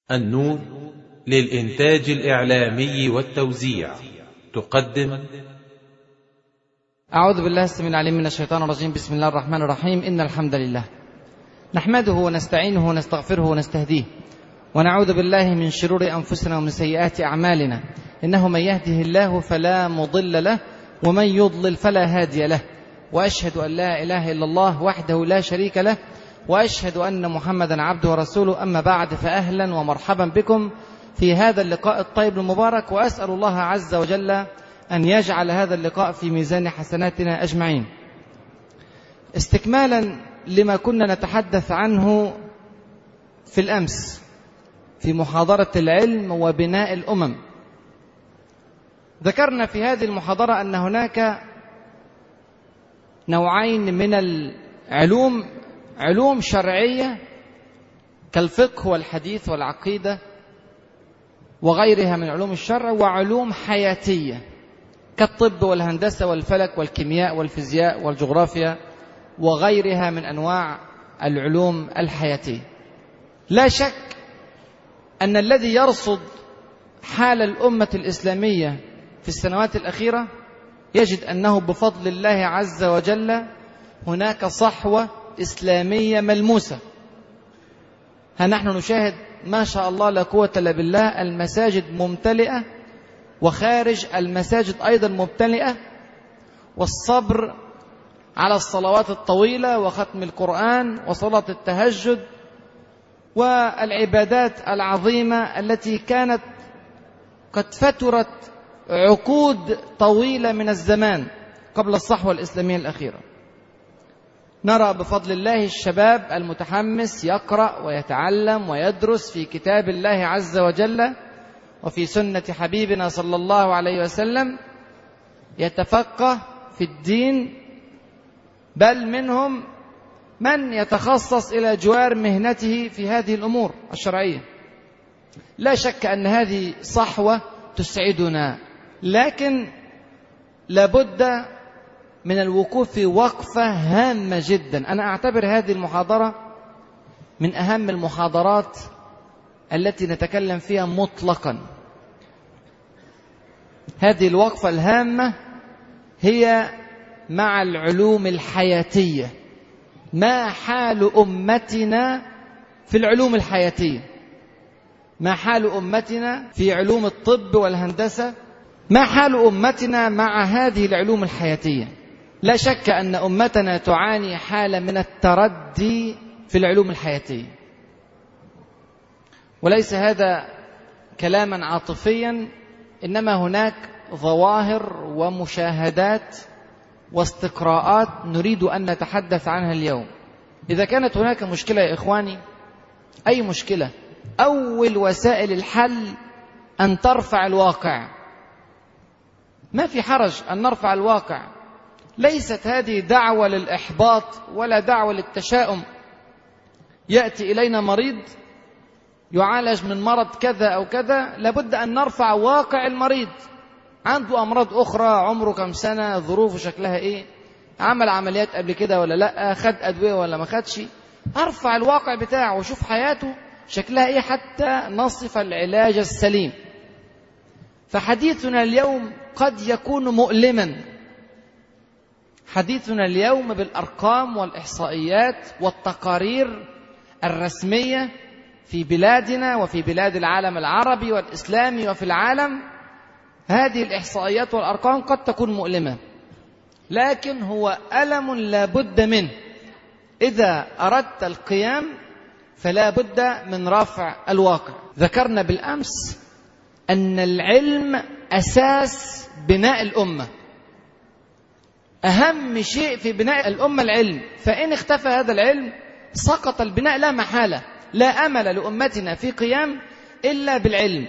النور للإنتاج الإعلامي والتوزيع تقدم أعوذ بالله السميع العليم من الشيطان الرجيم بسم الله الرحمن الرحيم إن الحمد لله نحمده ونستعينه ونستغفره ونستهديه ونعوذ بالله من شرور أنفسنا ومن سيئات أعمالنا إنه من يهده الله فلا مضل له ومن يضلل فلا هادي له وأشهد أن لا إله إلا الله وحده لا شريك له وأشهد أن محمدا عبده ورسوله أما بعد فأهلا ومرحبا بكم في هذا اللقاء الطيب المبارك وأسأل الله عز وجل أن يجعل هذا اللقاء في ميزان حسناتنا أجمعين استكمالا لما كنا نتحدث عنه في الأمس في محاضرة العلم وبناء الأمم ذكرنا في هذه المحاضرة أن هناك نوعين من العلوم علوم شرعية كالفقه والحديث والعقيدة وغيرها من علوم الشرع وعلوم حياتية كالطب والهندسة والفلك والكيمياء والفيزياء والجغرافيا وغيرها من أنواع العلوم الحياتية لا شك أن الذي يرصد حال الأمة الإسلامية في السنوات الأخيرة يجد أنه بفضل الله عز وجل هناك صحوة إسلامية ملموسة ها نحن نشاهد ما شاء الله لا قوة إلا بالله المساجد ممتلئة وخارج المساجد أيضا ممتلئة والصبر على الصلوات الطويلة وختم القرآن وصلاة التهجد والعبادات العظيمة التي كانت قد فترت عقود طويلة من الزمان قبل الصحوة الإسلامية الأخيرة نرى بفضل الله الشباب المتحمس يقرأ ويتعلم ويدرس في كتاب الله عز وجل وفي سنة حبيبنا صلى الله عليه وسلم يتفقه في الدين بل منهم من يتخصص إلى جوار مهنته في هذه الأمور الشرعية لا شك أن هذه صحوة تسعدنا لكن لابد من الوقوف وقفة هامة جدا أنا أعتبر هذه المحاضرة من أهم المحاضرات التي نتكلم فيها مطلقا هذه الوقفة الهامة هي مع العلوم الحياتية ما حال أمتنا في العلوم الحياتية ما حال أمتنا في علوم الطب والهندسة ما حال أمتنا مع هذه العلوم الحياتية لا شك أن أمتنا تعاني حالة من التردي في العلوم الحياتية وليس هذا كلاما عاطفيا إنما هناك ظواهر ومشاهدات واستقراءات نريد أن نتحدث عنها اليوم إذا كانت هناك مشكلة يا إخواني أي مشكلة أول وسائل الحل أن ترفع الواقع ما في حرج أن نرفع الواقع ليست هذه دعوة للإحباط ولا دعوة للتشاؤم يأتي إلينا مريض يعالج من مرض كذا أو كذا لابد أن نرفع واقع المريض عنده أمراض أخرى عمره كم سنة ظروفه شكلها إيه عمل عمليات قبل كده ولا لا خد أدوية ولا ما خدش أرفع الواقع بتاعه وشوف حياته شكلها إيه حتى نصف العلاج السليم فحديثنا اليوم قد يكون مؤلما حديثنا اليوم بالارقام والاحصائيات والتقارير الرسميه في بلادنا وفي بلاد العالم العربي والاسلامي وفي العالم هذه الاحصائيات والارقام قد تكون مؤلمه لكن هو الم لا بد منه اذا اردت القيام فلا بد من رفع الواقع ذكرنا بالامس ان العلم اساس بناء الامه أهم شيء في بناء الأمة العلم فإن اختفى هذا العلم سقط البناء لا محالة لا أمل لأمتنا في قيام إلا بالعلم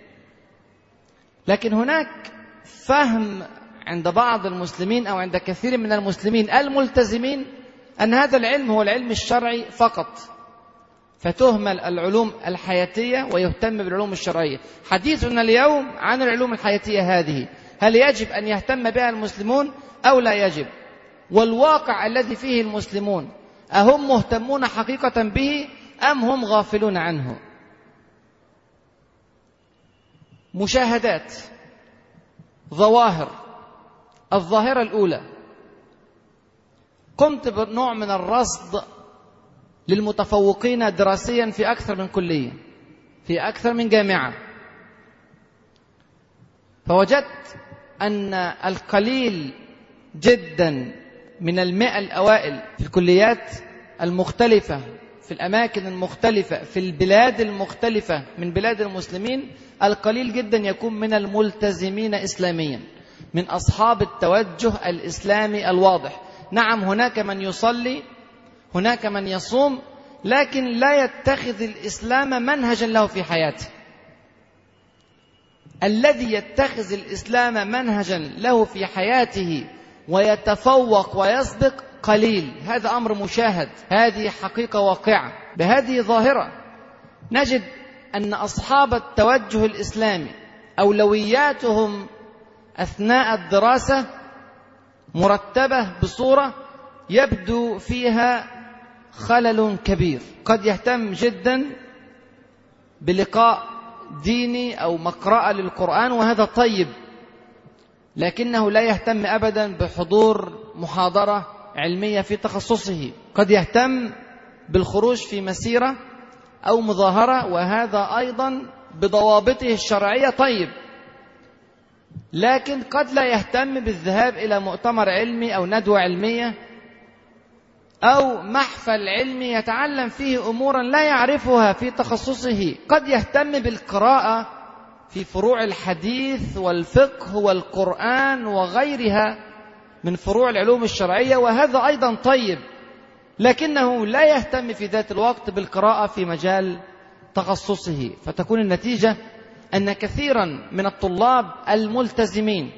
لكن هناك فهم عند بعض المسلمين أو عند كثير من المسلمين الملتزمين أن هذا العلم هو العلم الشرعي فقط فتهمل العلوم الحياتية ويهتم بالعلوم الشرعية حديثنا اليوم عن العلوم الحياتية هذه هل يجب أن يهتم بها المسلمون أو لا يجب والواقع الذي فيه المسلمون أهم مهتمون حقيقة به أم هم غافلون عنه مشاهدات ظواهر الظاهرة الأولى قمت بنوع من الرصد للمتفوقين دراسيا في أكثر من كلية في أكثر من جامعة فوجدت أن القليل جدا من المئة الأوائل في الكليات المختلفة في الأماكن المختلفة في البلاد المختلفة من بلاد المسلمين القليل جدا يكون من الملتزمين إسلاميا من أصحاب التوجه الإسلامي الواضح نعم هناك من يصلي هناك من يصوم لكن لا يتخذ الإسلام منهجا له في حياته الذي يتخذ الإسلام منهجا له في حياته ويتفوق ويسبق قليل هذا أمر مشاهد هذه حقيقة واقعة بهذه ظاهرة نجد أن أصحاب التوجه الإسلامي أولوياتهم أثناء الدراسة مرتبة بصورة يبدو فيها خلل كبير قد يهتم جدا بلقاء ديني أو مقرأة للقرآن وهذا طيب لكنه لا يهتم أبدا بحضور محاضرة علمية في تخصصه قد يهتم بالخروج في مسيرة أو مظاهرة وهذا أيضا بضوابطه الشرعية طيب لكن قد لا يهتم بالذهاب إلى مؤتمر علمي أو ندوة علمية أو محفل علمي يتعلم فيه أمورا لا يعرفها في تخصصه قد يهتم بالقراءة في فروع الحديث والفقه والقرآن وغيرها من فروع العلوم الشرعية وهذا أيضا طيب لكنه لا يهتم في ذات الوقت بالقراءة في مجال تخصصه فتكون النتيجة أن كثيرا من الطلاب الملتزمين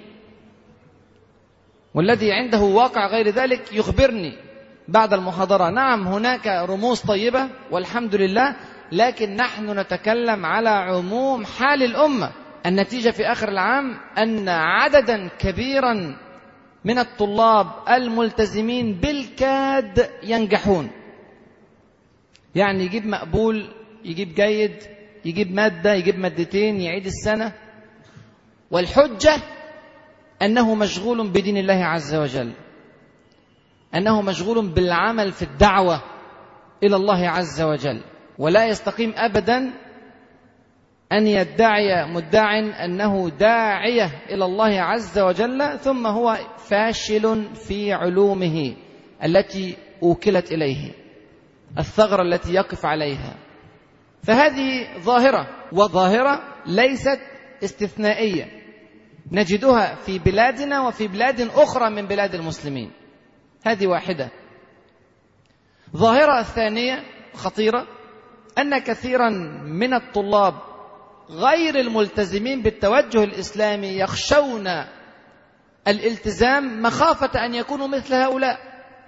والذي عنده واقع غير ذلك يخبرني بعد المحاضرة نعم هناك رموز طيبة والحمد لله لكن نحن نتكلم على عموم حال الأمة النتيجة في آخر العام أن عددا كبيرا من الطلاب الملتزمين بالكاد ينجحون يعني يجيب مقبول يجيب جيد يجيب مادة يجيب مادتين يعيد السنة والحجة أنه مشغول بدين الله عز وجل أنه مشغول بالعمل في الدعوة إلى الله عز وجل ولا يستقيم أبدا أن يدعي مدع أنه داعية إلى الله عز وجل ثم هو فاشل في علومه التي أوكلت إليه الثغرة التي يقف عليها فهذه ظاهرة وظاهرة ليست استثنائية نجدها في بلادنا وفي بلاد أخرى من بلاد المسلمين هذه واحدة ظاهرة ثانية خطيرة أن كثيرا من الطلاب غير الملتزمين بالتوجه الإسلامي يخشون الالتزام مخافة أن يكونوا مثل هؤلاء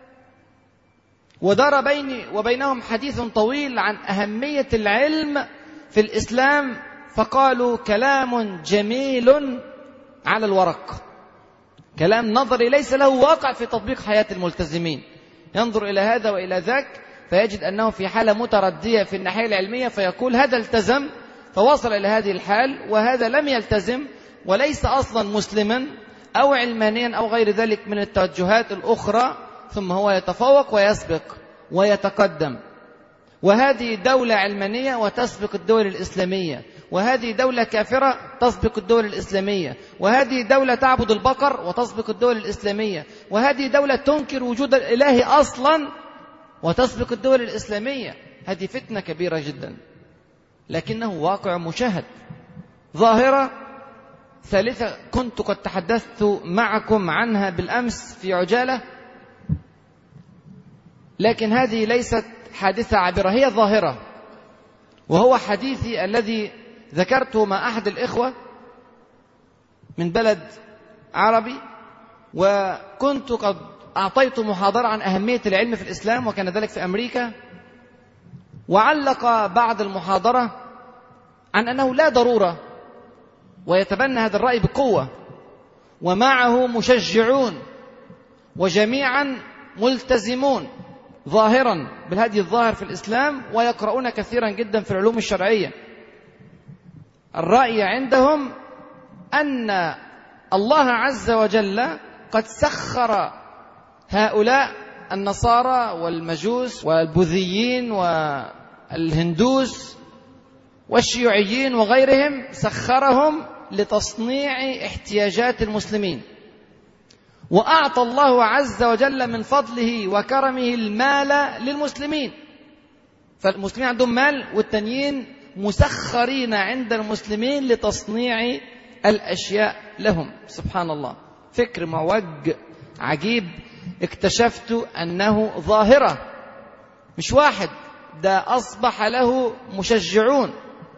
ودار بيني وبينهم حديث طويل عن أهمية العلم في الإسلام فقالوا كلام جميل على الورق كلام نظري ليس له واقع في تطبيق حياة الملتزمين ينظر إلى هذا وإلى ذاك فيجد أنه في حالة متردية في الناحية العلمية فيقول هذا التزم فوصل إلى هذه الحال وهذا لم يلتزم وليس أصلا مسلما أو علمانيا أو غير ذلك من التوجهات الأخرى ثم هو يتفوق ويسبق ويتقدم وهذه دولة علمانية وتسبق الدول الإسلامية وهذه دولة كافرة تسبق الدول الإسلامية وهذه دولة تعبد البقر وتسبق الدول الإسلامية وهذه دولة تنكر وجود الإله أصلا وتسبق الدول الإسلامية هذه فتنة كبيرة جدا لكنه واقع مشاهد ظاهرة ثالثة كنت قد تحدثت معكم عنها بالأمس في عجالة لكن هذه ليست حادثة عابرة هي ظاهرة وهو حديثي الذي ذكرته مع أحد الإخوة من بلد عربي وكنت قد أعطيت محاضرة عن أهمية العلم في الإسلام وكان ذلك في أمريكا وعلق بعد المحاضرة عن أنه لا ضرورة ويتبنى هذا الرأي بقوة ومعه مشجعون وجميعا ملتزمون ظاهرا بالهدي الظاهر في الإسلام ويقرؤون كثيرا جدا في العلوم الشرعية الرأي عندهم أن الله عز وجل قد سخر هؤلاء النصارى والمجوس والبوذيين والهندوس والشيوعيين وغيرهم سخرهم لتصنيع احتياجات المسلمين واعطى الله عز وجل من فضله وكرمه المال للمسلمين فالمسلمين عندهم مال والتانيين مسخرين عند المسلمين لتصنيع الاشياء لهم سبحان الله فكر معوج عجيب اكتشفت انه ظاهره مش واحد ده اصبح له مشجعون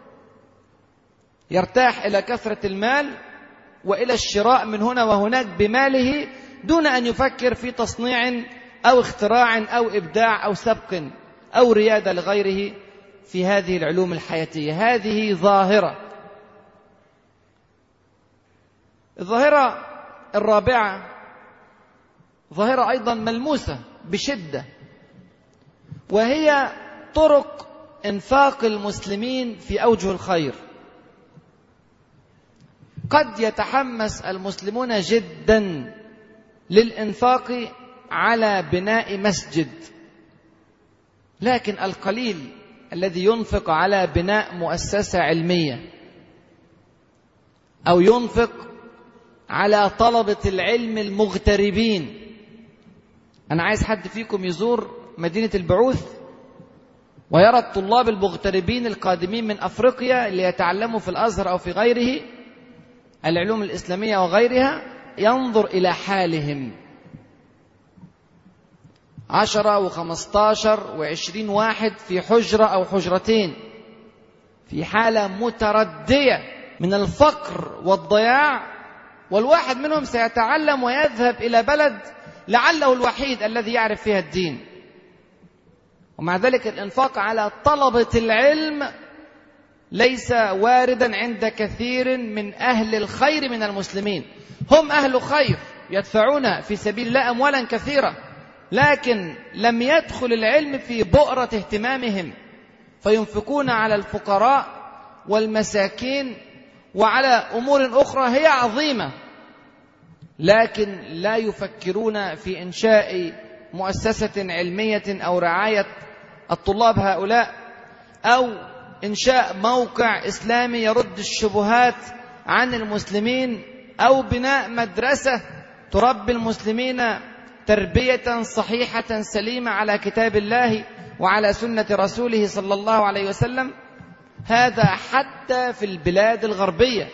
يرتاح الى كثره المال والى الشراء من هنا وهناك بماله دون ان يفكر في تصنيع او اختراع او ابداع او سبق او رياده لغيره في هذه العلوم الحياتيه هذه ظاهره الظاهره الرابعه ظاهره ايضا ملموسه بشده وهي طرق انفاق المسلمين في اوجه الخير قد يتحمس المسلمون جدا للانفاق على بناء مسجد لكن القليل الذي ينفق على بناء مؤسسه علميه او ينفق على طلبه العلم المغتربين انا عايز حد فيكم يزور مدينه البعوث ويرى الطلاب المغتربين القادمين من افريقيا ليتعلموا في الازهر او في غيره العلوم الاسلاميه وغيرها ينظر الى حالهم عشرة وخمستاشر وعشرين واحد في حجرة أو حجرتين في حالة متردية من الفقر والضياع والواحد منهم سيتعلم ويذهب إلى بلد لعله الوحيد الذي يعرف فيها الدين ومع ذلك الإنفاق على طلبة العلم ليس واردا عند كثير من أهل الخير من المسلمين هم أهل خير يدفعون في سبيل الله أموالا كثيرة لكن لم يدخل العلم في بؤرة اهتمامهم فينفقون على الفقراء والمساكين وعلى أمور أخرى هي عظيمة لكن لا يفكرون في إنشاء مؤسسة علمية أو رعاية الطلاب هؤلاء أو إنشاء موقع إسلامي يرد الشبهات عن المسلمين أو بناء مدرسة تربي المسلمين تربية صحيحة سليمة على كتاب الله وعلى سنة رسوله صلى الله عليه وسلم هذا حتى في البلاد الغربية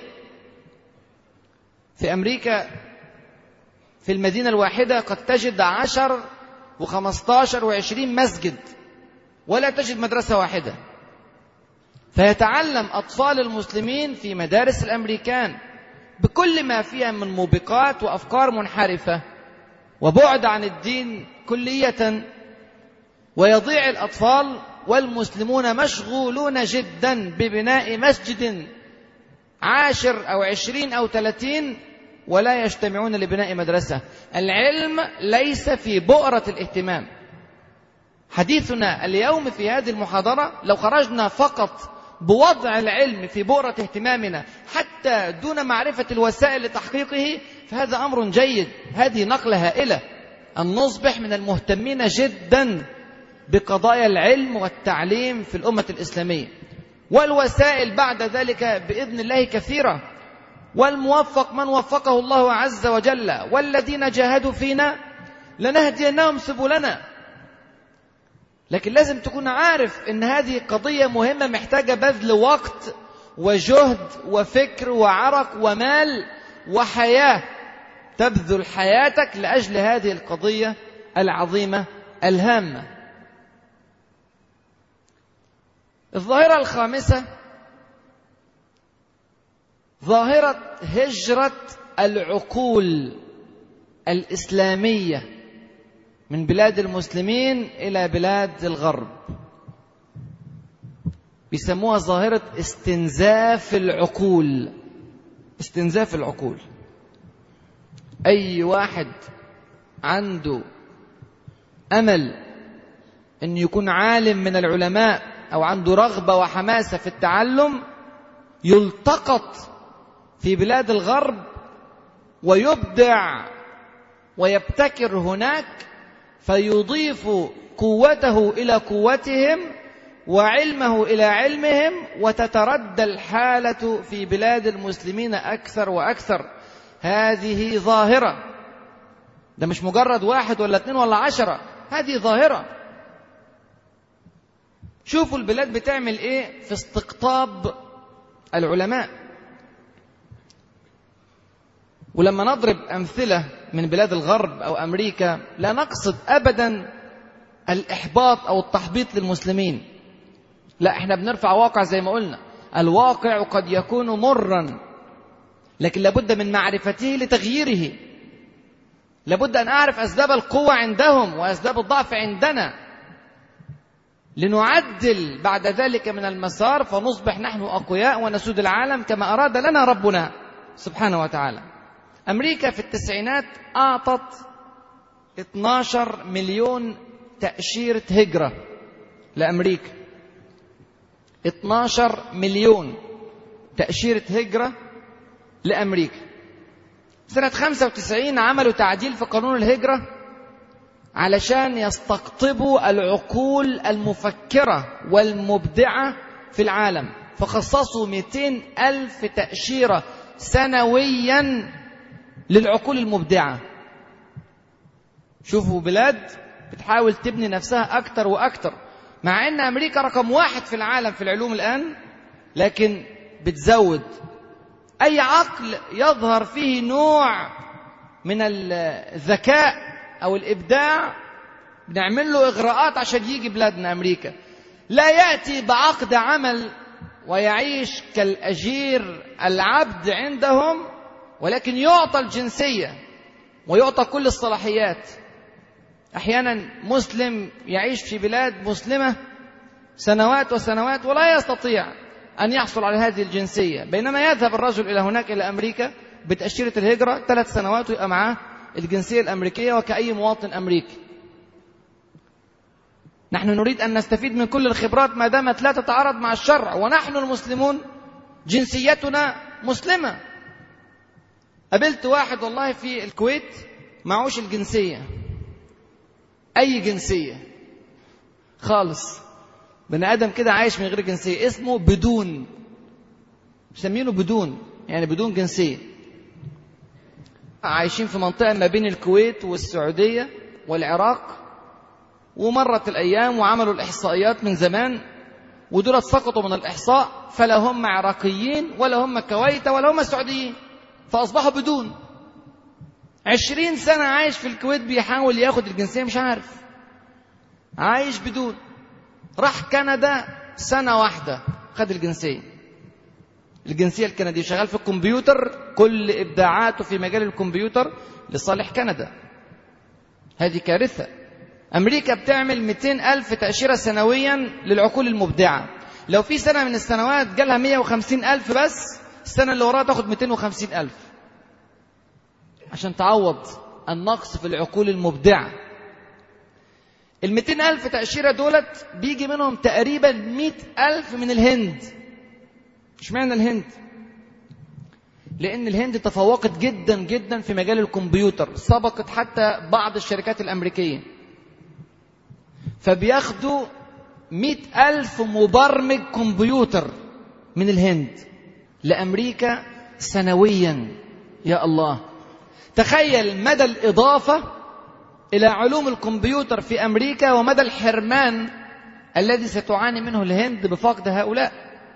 في أمريكا في المدينة الواحدة قد تجد عشر وخمستاشر وعشرين مسجد ولا تجد مدرسة واحدة فيتعلم أطفال المسلمين في مدارس الأمريكان بكل ما فيها من موبقات وأفكار منحرفة وبعد عن الدين كلية ويضيع الأطفال والمسلمون مشغولون جدا ببناء مسجد عاشر أو عشرين أو ثلاثين ولا يجتمعون لبناء مدرسة العلم ليس في بؤرة الاهتمام حديثنا اليوم في هذه المحاضرة لو خرجنا فقط بوضع العلم في بؤرة اهتمامنا حتى دون معرفة الوسائل لتحقيقه فهذا أمر جيد هذه نقلة هائلة أن نصبح من المهتمين جدا بقضايا العلم والتعليم في الأمة الإسلامية والوسائل بعد ذلك بإذن الله كثيرة والموفق من وفقه الله عز وجل والذين جاهدوا فينا لنهدينهم سبلنا لكن لازم تكون عارف ان هذه قضيه مهمه محتاجه بذل وقت وجهد وفكر وعرق ومال وحياه تبذل حياتك لاجل هذه القضيه العظيمه الهامه الظاهره الخامسه ظاهره هجره العقول الاسلاميه من بلاد المسلمين الى بلاد الغرب بيسموها ظاهره استنزاف العقول استنزاف العقول اي واحد عنده امل ان يكون عالم من العلماء او عنده رغبه وحماسه في التعلم يلتقط في بلاد الغرب ويبدع ويبتكر هناك فيضيف قوته الى قوتهم وعلمه الى علمهم وتتردى الحاله في بلاد المسلمين اكثر واكثر هذه ظاهره ده مش مجرد واحد ولا اتنين ولا عشره هذه ظاهره شوفوا البلاد بتعمل ايه في استقطاب العلماء ولما نضرب امثله من بلاد الغرب او امريكا لا نقصد ابدا الاحباط او التحبيط للمسلمين لا احنا بنرفع واقع زي ما قلنا الواقع قد يكون مرا لكن لابد من معرفته لتغييره لابد ان اعرف اسباب القوه عندهم واسباب الضعف عندنا لنعدل بعد ذلك من المسار فنصبح نحن اقوياء ونسود العالم كما اراد لنا ربنا سبحانه وتعالى امريكا في التسعينات اعطت 12 مليون تاشيره هجره لامريكا 12 مليون تاشيره هجره لامريكا سنه 95 عملوا تعديل في قانون الهجره علشان يستقطبوا العقول المفكرة والمبدعة في العالم فخصصوا 200 ألف تأشيرة سنويا للعقول المبدعة شوفوا بلاد بتحاول تبني نفسها أكتر وأكتر مع أن أمريكا رقم واحد في العالم في العلوم الآن لكن بتزود أي عقل يظهر فيه نوع من الذكاء او الابداع بنعمل له اغراءات عشان يجي بلادنا امريكا لا ياتي بعقد عمل ويعيش كالاجير العبد عندهم ولكن يعطى الجنسيه ويعطى كل الصلاحيات احيانا مسلم يعيش في بلاد مسلمه سنوات وسنوات ولا يستطيع ان يحصل على هذه الجنسيه بينما يذهب الرجل الى هناك الى امريكا بتاشيره الهجره ثلاث سنوات ويبقى معاه الجنسية الأمريكية وكأي مواطن أمريكي نحن نريد أن نستفيد من كل الخبرات ما دامت لا تتعارض مع الشرع ونحن المسلمون جنسيتنا مسلمة قابلت واحد والله في الكويت معوش الجنسية أي جنسية خالص بني آدم كده عايش من غير جنسية اسمه بدون مسمينه بدون يعني بدون جنسية عايشين في منطقة ما بين الكويت والسعودية والعراق ومرت الأيام وعملوا الإحصائيات من زمان ودول سقطوا من الإحصاء فلا هم عراقيين ولا هم كويتة ولا هم سعوديين فأصبحوا بدون عشرين سنة عايش في الكويت بيحاول ياخد الجنسية مش عارف عايش بدون راح كندا سنة واحدة خد الجنسية الجنسية الكندية شغال في الكمبيوتر كل إبداعاته في مجال الكمبيوتر لصالح كندا هذه كارثة أمريكا بتعمل 200 ألف تأشيرة سنويا للعقول المبدعة لو في سنة من السنوات جالها 150 ألف بس السنة اللي وراها تاخد 250 ألف عشان تعوض النقص في العقول المبدعة ال 200 ألف تأشيرة دولت بيجي منهم تقريبا 100 ألف من الهند اشمعنى الهند لان الهند تفوقت جدا جدا في مجال الكمبيوتر سبقت حتى بعض الشركات الامريكيه فبياخدوا مئة ألف مبرمج كمبيوتر من الهند لأمريكا سنويا يا الله تخيل مدى الإضافة إلى علوم الكمبيوتر في أمريكا ومدى الحرمان الذي ستعاني منه الهند بفقد هؤلاء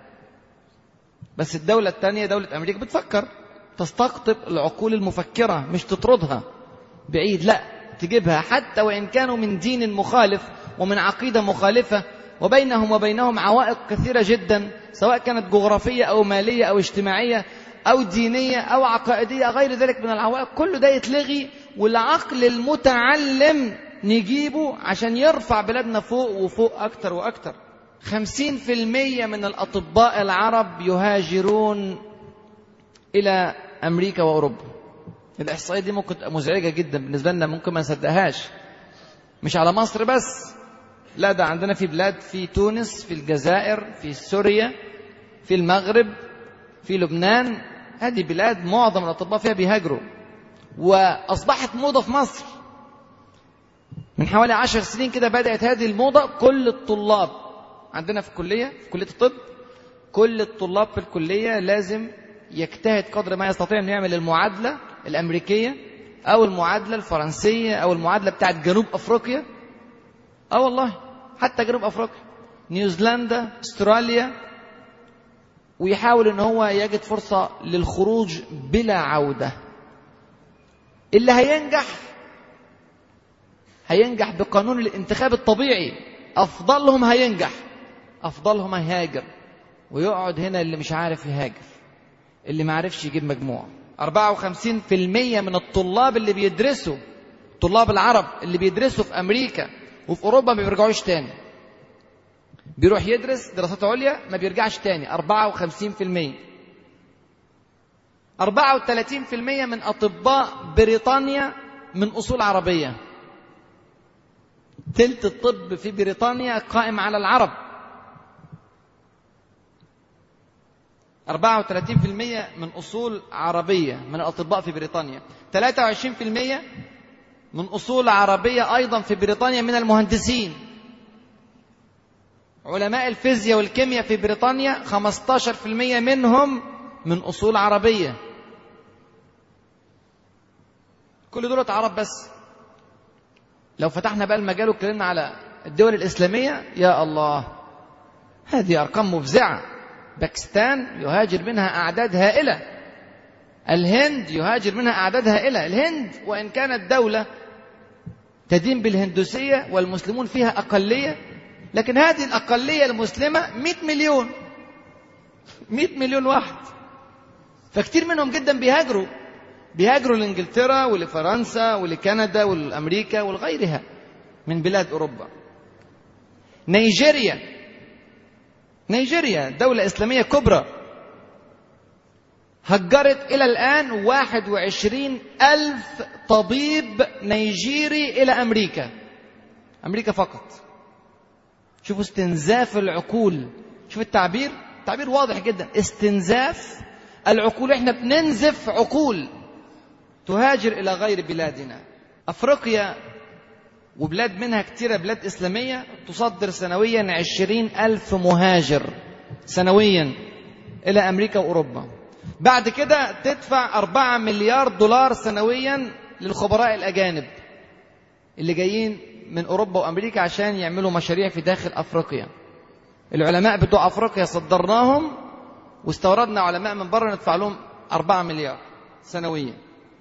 بس الدولة الثانية دولة أمريكا بتفكر تستقطب العقول المفكرة مش تطردها بعيد لا تجيبها حتى وإن كانوا من دين مخالف ومن عقيدة مخالفة وبينهم وبينهم عوائق كثيرة جدا سواء كانت جغرافية أو مالية أو اجتماعية أو دينية أو عقائدية غير ذلك من العوائق كل ده يتلغي والعقل المتعلم نجيبه عشان يرفع بلادنا فوق وفوق أكتر وأكتر خمسين في المية من الأطباء العرب يهاجرون إلى أمريكا وأوروبا الإحصائية دي ممكن تبقى مزعجة جدا بالنسبة لنا ممكن ما نصدقهاش مش على مصر بس لا ده عندنا في بلاد في تونس في الجزائر في سوريا في المغرب في لبنان هذه بلاد معظم الأطباء فيها بيهاجروا وأصبحت موضة في مصر من حوالي عشر سنين كده بدأت هذه الموضة كل الطلاب عندنا في الكلية في كلية الطب كل الطلاب في الكلية لازم يجتهد قدر ما يستطيع أن يعمل المعادلة الأمريكية أو المعادلة الفرنسية أو المعادلة بتاعت جنوب أفريقيا اه والله حتى جنوب افريقيا نيوزيلندا استراليا ويحاول ان هو يجد فرصه للخروج بلا عوده اللي هينجح هينجح بقانون الانتخاب الطبيعي افضلهم هينجح افضلهم هيهاجر ويقعد هنا اللي مش عارف يهاجر اللي ما عرفش يجيب مجموع 54% من الطلاب اللي بيدرسوا طلاب العرب اللي بيدرسوا في امريكا وفي اوروبا ما بيرجعوش تاني بيروح يدرس دراسات عليا ما بيرجعش تاني 54% 34% من اطباء بريطانيا من اصول عربيه تلت الطب في بريطانيا قائم على العرب 34% من اصول عربيه من الاطباء في بريطانيا 23% من أصول عربية أيضا في بريطانيا من المهندسين علماء الفيزياء والكيمياء في بريطانيا 15% منهم من أصول عربية كل دول عرب بس لو فتحنا بقى المجال واتكلمنا على الدول الإسلامية يا الله هذه أرقام مفزعة باكستان يهاجر منها أعداد هائلة الهند يهاجر منها أعداد هائلة الهند وإن كانت دولة تدين بالهندوسية والمسلمون فيها أقلية لكن هذه الأقلية المسلمة 100 مليون 100 مليون واحد فكتير منهم جدا بيهاجروا بيهاجروا لإنجلترا ولفرنسا ولكندا ولأمريكا ولغيرها من بلاد أوروبا نيجيريا نيجيريا دولة إسلامية كبرى هجرت إلى الآن 21 ألف طبيب نيجيري إلى أمريكا أمريكا فقط شوفوا استنزاف العقول شوف التعبير تعبير واضح جدا استنزاف العقول احنا بننزف عقول تهاجر إلى غير بلادنا أفريقيا وبلاد منها كتيرة بلاد إسلامية تصدر سنويا عشرين ألف مهاجر سنويا إلى أمريكا وأوروبا بعد كده تدفع أربعة مليار دولار سنويا للخبراء الأجانب اللي جايين من أوروبا وأمريكا عشان يعملوا مشاريع في داخل أفريقيا العلماء بتوع أفريقيا صدرناهم واستوردنا علماء من بره ندفع لهم أربعة مليار سنويا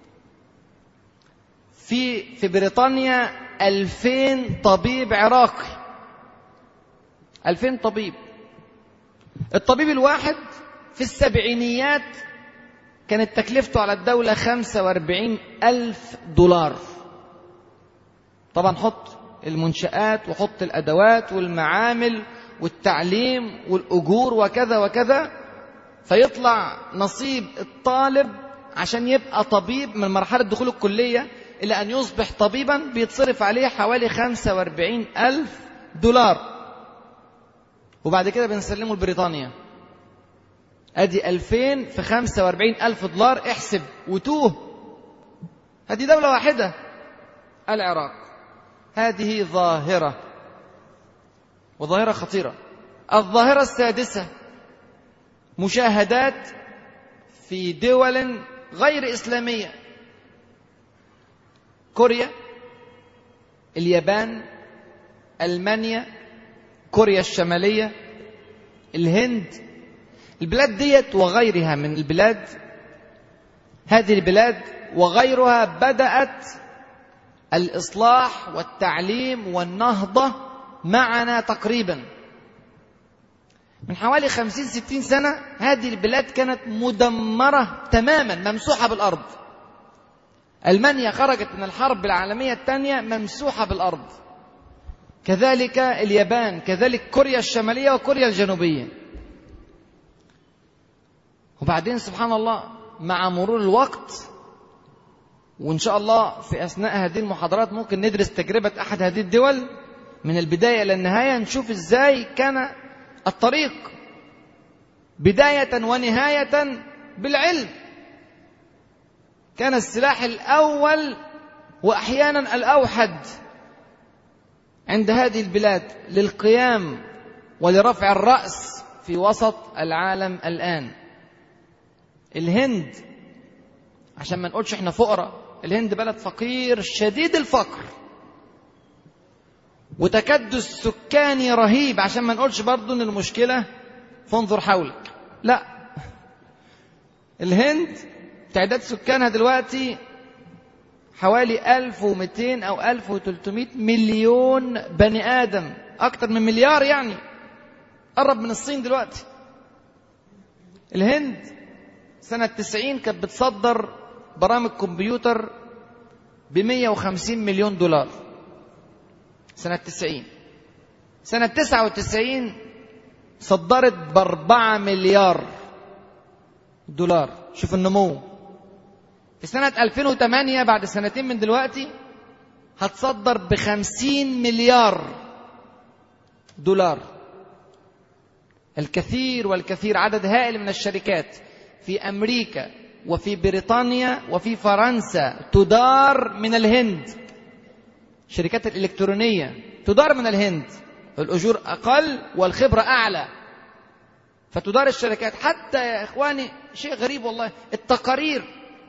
في في بريطانيا ألفين طبيب عراقي ألفين طبيب الطبيب الواحد في السبعينيات كانت تكلفته على الدولة خمسة واربعين ألف دولار طبعا حط المنشآت وحط الأدوات والمعامل والتعليم والأجور وكذا وكذا فيطلع نصيب الطالب عشان يبقى طبيب من مرحلة دخول الكلية إلى أن يصبح طبيبا بيتصرف عليه حوالي خمسة واربعين ألف دولار وبعد كده بنسلمه لبريطانيا ادي 2000 في 45 الف دولار احسب وتوه هذه دولة واحدة العراق هذه ظاهرة وظاهرة خطيرة الظاهرة السادسة مشاهدات في دول غير إسلامية كوريا اليابان ألمانيا كوريا الشمالية الهند البلاد ديت وغيرها من البلاد هذه البلاد وغيرها بدأت الإصلاح والتعليم والنهضة معنا تقريبا من حوالي خمسين ستين سنة هذه البلاد كانت مدمرة تماما ممسوحة بالأرض ألمانيا خرجت من الحرب العالمية الثانية ممسوحة بالأرض كذلك اليابان كذلك كوريا الشمالية وكوريا الجنوبية وبعدين سبحان الله مع مرور الوقت وإن شاء الله في أثناء هذه المحاضرات ممكن ندرس تجربة أحد هذه الدول من البداية إلى النهاية نشوف إزاي كان الطريق بداية ونهاية بالعلم كان السلاح الأول وأحيانا الأوحد عند هذه البلاد للقيام ولرفع الرأس في وسط العالم الآن الهند عشان ما نقولش احنا فقراء الهند بلد فقير شديد الفقر وتكدس سكاني رهيب عشان ما نقولش برضو ان المشكلة فانظر حولك لا الهند تعداد سكانها دلوقتي حوالي 1200 أو 1300 مليون بني آدم أكتر من مليار يعني قرب من الصين دلوقتي الهند سنة 90 كانت بتصدر برامج كمبيوتر ب 150 مليون دولار سنة 90 سنة 99 صدرت بأربعة مليار دولار شوف النمو في سنة 2008 بعد سنتين من دلوقتي هتصدر بخمسين مليار دولار الكثير والكثير عدد هائل من الشركات في أمريكا وفي بريطانيا وفي فرنسا تدار من الهند الشركات الإلكترونية تدار من الهند الأجور أقل والخبرة أعلى فتدار الشركات حتى يا إخواني شيء غريب والله التقارير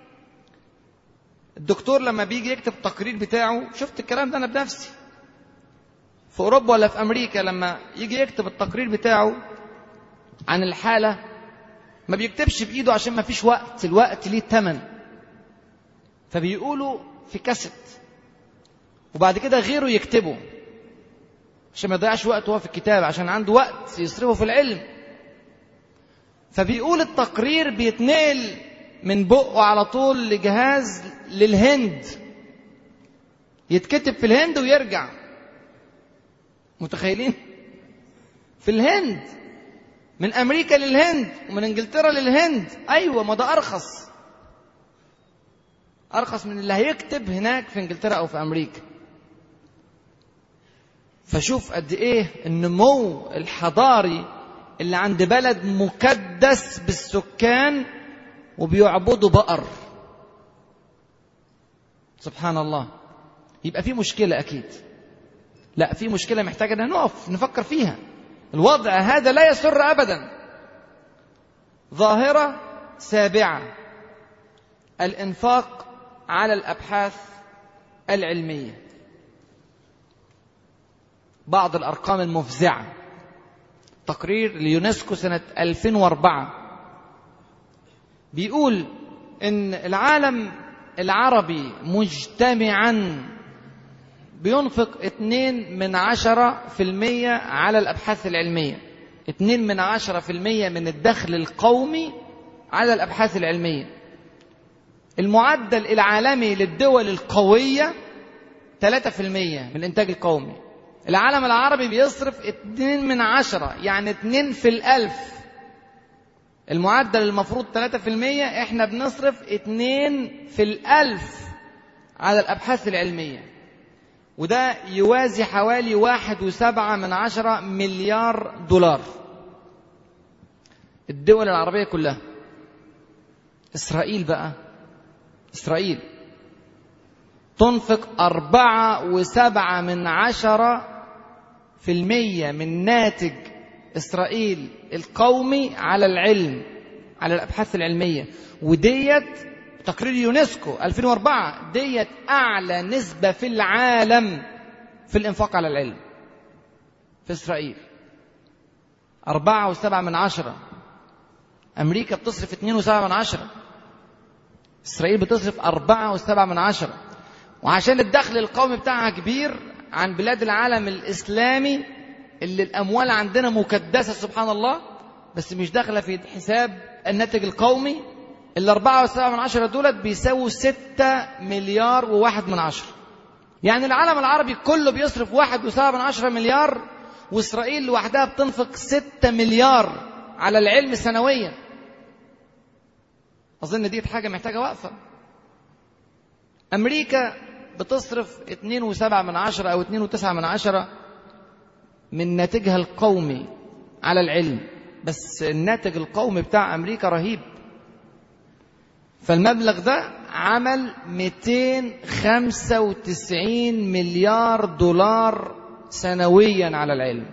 الدكتور لما بيجي يكتب التقرير بتاعه شفت الكلام ده أنا بنفسي في أوروبا ولا في أمريكا لما يجي يكتب التقرير بتاعه عن الحالة ما بيكتبش بإيده عشان ما فيش وقت الوقت ليه تمن فبيقولوا في كاسيت وبعد كده غيره يكتبه عشان ما يضيعش وقت هو في الكتاب عشان عنده وقت يصرفه في العلم فبيقول التقرير بيتنقل من بقه على طول لجهاز للهند يتكتب في الهند ويرجع متخيلين في الهند من امريكا للهند ومن انجلترا للهند ايوه ما ده ارخص ارخص من اللي هيكتب هناك في انجلترا او في امريكا فشوف قد ايه النمو الحضاري اللي عند بلد مكدس بالسكان وبيعبدوا بقر سبحان الله يبقى في مشكلة أكيد لا في مشكلة محتاجة أن نقف نفكر فيها الوضع هذا لا يسر أبدا ظاهرة سابعة الإنفاق على الأبحاث العلمية بعض الأرقام المفزعة تقرير اليونسكو سنة 2004 بيقول إن العالم العربي مجتمعا بينفق اتنين من عشرة في المية على الأبحاث العلمية اتنين من عشرة في المية من الدخل القومي على الأبحاث العلمية المعدل العالمي للدول القوية 3% من الإنتاج القومي العالم العربي بيصرف 2 من عشرة يعني 2 في الألف المعدل المفروض 3% احنا بنصرف 2 في الألف على الأبحاث العلمية وده يوازي حوالي واحد وسبعة من عشرة مليار دولار الدول العربية كلها إسرائيل بقى إسرائيل تنفق أربعة وسبعة من عشرة في المية من ناتج إسرائيل القومي على العلم على الأبحاث العلمية وديت تقرير يونسكو 2004 ديت أعلى نسبة في العالم في الإنفاق على العلم في إسرائيل أربعة وسبعة من عشرة أمريكا بتصرف اتنين وسبعة من عشرة إسرائيل بتصرف أربعة وسبعة من عشرة وعشان الدخل القومي بتاعها كبير عن بلاد العالم الإسلامي اللي الأموال عندنا مكدسة سبحان الله بس مش داخلة في حساب الناتج القومي الأربعة وسبعة من عشرة دولت بيساووا ستة مليار وواحد من عشرة يعني العالم العربي كله بيصرف واحد وسبعة من عشرة مليار وإسرائيل لوحدها بتنفق ستة مليار على العلم سنويا أظن دي حاجة محتاجة وقفة أمريكا بتصرف اتنين وسبعة من عشرة أو اتنين وتسعة من عشرة من ناتجها القومي على العلم بس الناتج القومي بتاع أمريكا رهيب فالمبلغ ده عمل 295 مليار دولار سنويا على العلم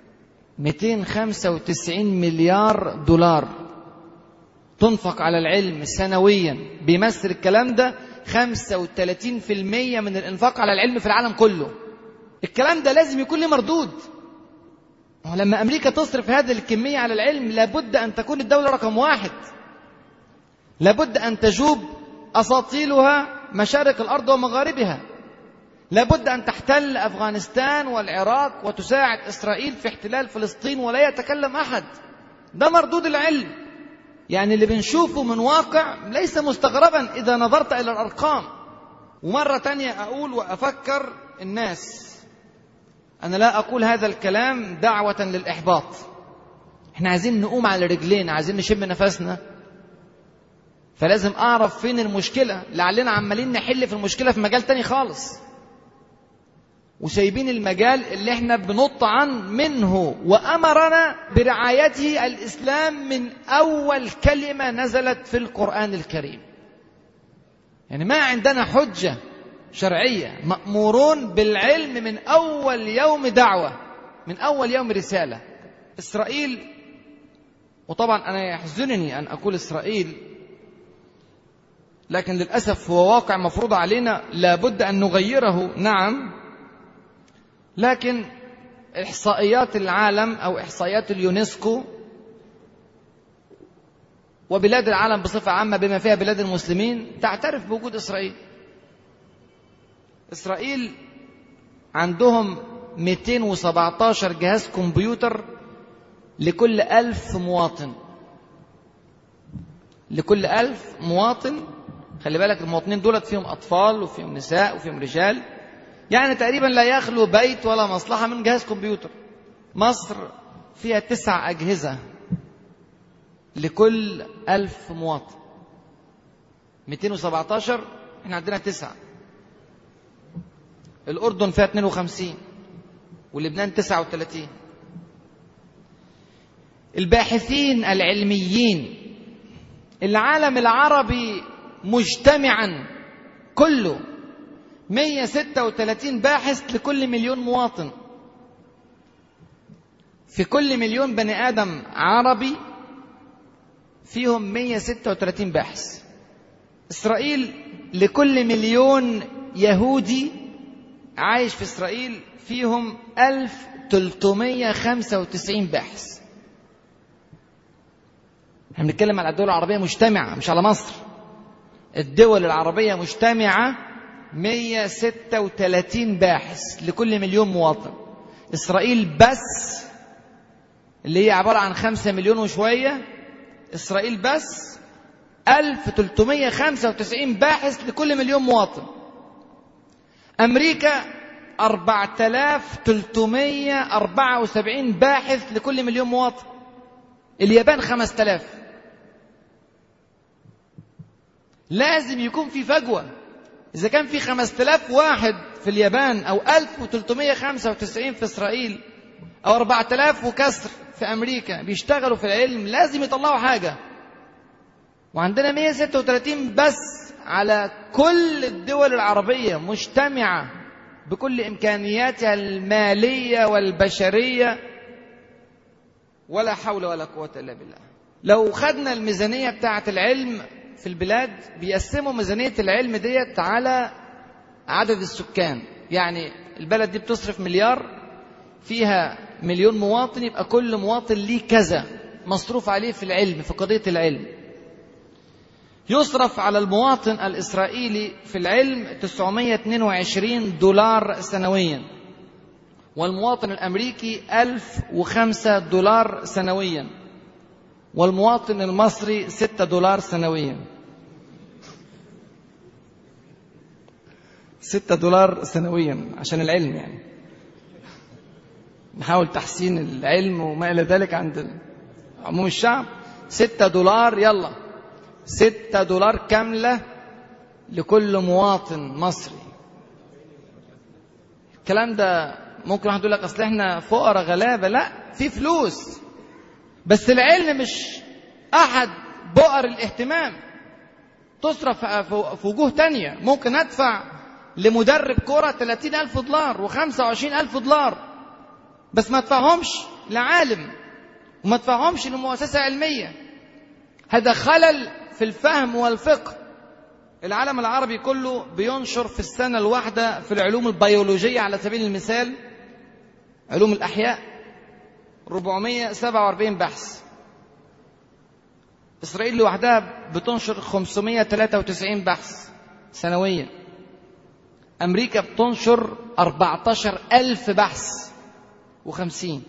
295 مليار دولار تنفق على العلم سنويا بيمثل الكلام ده 35% من الانفاق على العلم في العالم كله الكلام ده لازم يكون له مردود لما امريكا تصرف هذه الكميه على العلم لابد ان تكون الدوله رقم واحد لابد ان تجوب اساطيلها مشارق الارض ومغاربها لابد ان تحتل افغانستان والعراق وتساعد اسرائيل في احتلال فلسطين ولا يتكلم احد ده مردود العلم يعني اللي بنشوفه من واقع ليس مستغربا اذا نظرت الى الارقام ومره تانية اقول وافكر الناس انا لا اقول هذا الكلام دعوه للاحباط احنا عايزين نقوم على رجلين عايزين نشم نفسنا فلازم اعرف فين المشكله لعلنا عمالين نحل في المشكله في مجال تاني خالص وسايبين المجال اللي احنا بنط عن منه وامرنا برعايته الاسلام من اول كلمه نزلت في القران الكريم يعني ما عندنا حجه شرعيه مامورون بالعلم من اول يوم دعوه من اول يوم رساله اسرائيل وطبعا انا يحزنني ان اقول اسرائيل لكن للاسف هو واقع مفروض علينا لابد ان نغيره نعم لكن احصائيات العالم او احصائيات اليونسكو وبلاد العالم بصفه عامه بما فيها بلاد المسلمين تعترف بوجود اسرائيل اسرائيل عندهم 217 جهاز كمبيوتر لكل ألف مواطن لكل ألف مواطن خلي بالك المواطنين دولت فيهم أطفال وفيهم نساء وفيهم رجال يعني تقريبا لا يخلو بيت ولا مصلحة من جهاز كمبيوتر مصر فيها تسع أجهزة لكل ألف مواطن 217 احنا عندنا تسعة الأردن فيها 52 ولبنان 39 الباحثين العلميين العالم العربي مجتمعا كله 136 باحث لكل مليون مواطن في كل مليون بني آدم عربي فيهم 136 باحث إسرائيل لكل مليون يهودي عايش في إسرائيل فيهم 1395 باحث احنا بنتكلم على الدول العربية مجتمعة مش على مصر الدول العربية مجتمعة 136 باحث لكل مليون مواطن إسرائيل بس اللي هي عبارة عن 5 مليون وشوية إسرائيل بس 1395 باحث لكل مليون مواطن أمريكا 4374 باحث لكل مليون مواطن اليابان 5000 لازم يكون في فجوة إذا كان في 5000 واحد في اليابان أو 1395 في إسرائيل أو 4000 وكسر في أمريكا بيشتغلوا في العلم لازم يطلعوا حاجة وعندنا 136 بس على كل الدول العربية مجتمعة بكل إمكانياتها المالية والبشرية ولا حول ولا قوة إلا بالله لو خدنا الميزانية بتاعة العلم في البلاد بيقسموا ميزانية العلم ديت على عدد السكان يعني البلد دي بتصرف مليار فيها مليون مواطن يبقى كل مواطن ليه كذا مصروف عليه في العلم في قضية العلم يصرف على المواطن الإسرائيلي في العلم 922 دولار سنويا والمواطن الأمريكي 1005 دولار سنويا والمواطن المصري 6 دولار سنويا 6 دولار سنويا عشان العلم يعني نحاول تحسين العلم وما إلى ذلك عند عموم الشعب 6 دولار يلا 6 دولار كاملة لكل مواطن مصري الكلام ده ممكن واحد يقول لك اصل احنا فقراء غلابه لا في فلوس بس العلم مش أحد بؤر الاهتمام تصرف في وجوه تانية ممكن أدفع لمدرب كرة 30 ألف دولار و25 ألف دولار بس ما ادفعهمش لعالم وما ادفعهمش لمؤسسة علمية هذا خلل في الفهم والفقه العالم العربي كله بينشر في السنة الواحدة في العلوم البيولوجية على سبيل المثال علوم الأحياء 447 بحث إسرائيل لوحدها بتنشر 593 بحث سنويا أمريكا بتنشر 14 ألف بحث وخمسين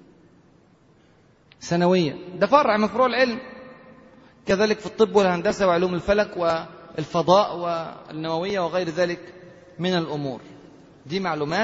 سنويا ده فرع من فروع العلم كذلك في الطب والهندسة وعلوم الفلك والفضاء والنووية وغير ذلك من الأمور دي معلومات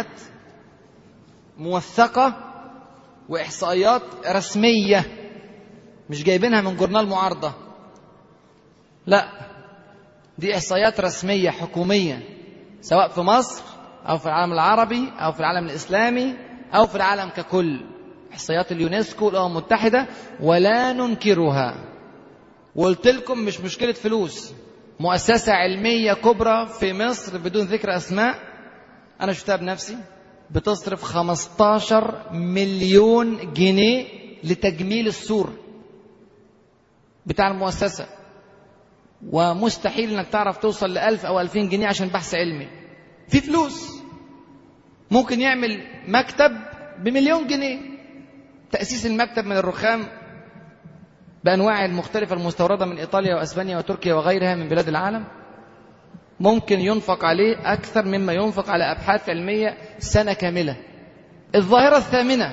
موثقة وإحصائيات رسمية مش جايبينها من جورنال معارضة لا دي إحصائيات رسمية حكومية سواء في مصر أو في العالم العربي أو في العالم الإسلامي أو في العالم ككل إحصائيات اليونسكو والأمم المتحدة ولا ننكرها وقلت لكم مش مشكلة فلوس مؤسسة علمية كبرى في مصر بدون ذكر أسماء أنا شفتها بنفسي بتصرف 15 مليون جنيه لتجميل السور بتاع المؤسسة ومستحيل انك تعرف توصل لألف أو ألفين جنيه عشان بحث علمي في فلوس ممكن يعمل مكتب بمليون جنيه تأسيس المكتب من الرخام بأنواع المختلفة المستوردة من إيطاليا وأسبانيا وتركيا وغيرها من بلاد العالم ممكن ينفق عليه أكثر مما ينفق على أبحاث علمية سنة كاملة الظاهرة الثامنة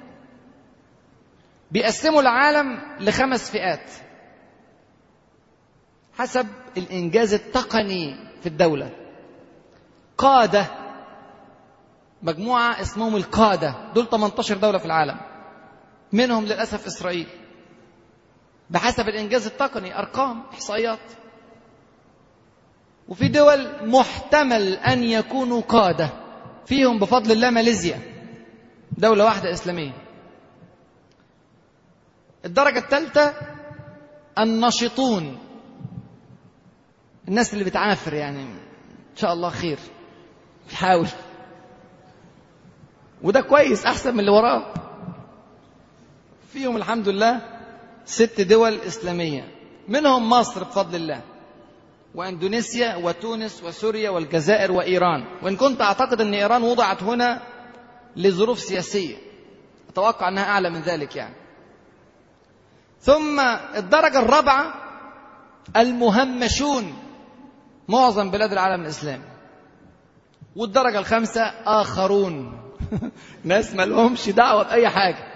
بيقسموا العالم لخمس فئات حسب الإنجاز التقني في الدولة قادة مجموعة اسمهم القادة دول 18 دولة في العالم منهم للأسف إسرائيل بحسب الإنجاز التقني أرقام إحصائيات وفي دول محتمل أن يكونوا قادة فيهم بفضل الله ماليزيا دولة واحدة إسلامية الدرجة الثالثة النشطون الناس اللي بتعافر يعني إن شاء الله خير حاول وده كويس أحسن من اللي وراه فيهم الحمد لله ست دول إسلامية منهم مصر بفضل الله واندونيسيا وتونس وسوريا والجزائر وايران وان كنت اعتقد ان ايران وضعت هنا لظروف سياسيه اتوقع انها اعلى من ذلك يعني ثم الدرجه الرابعه المهمشون معظم بلاد العالم الاسلامي والدرجه الخامسه اخرون ناس ما لهمش دعوه باي حاجه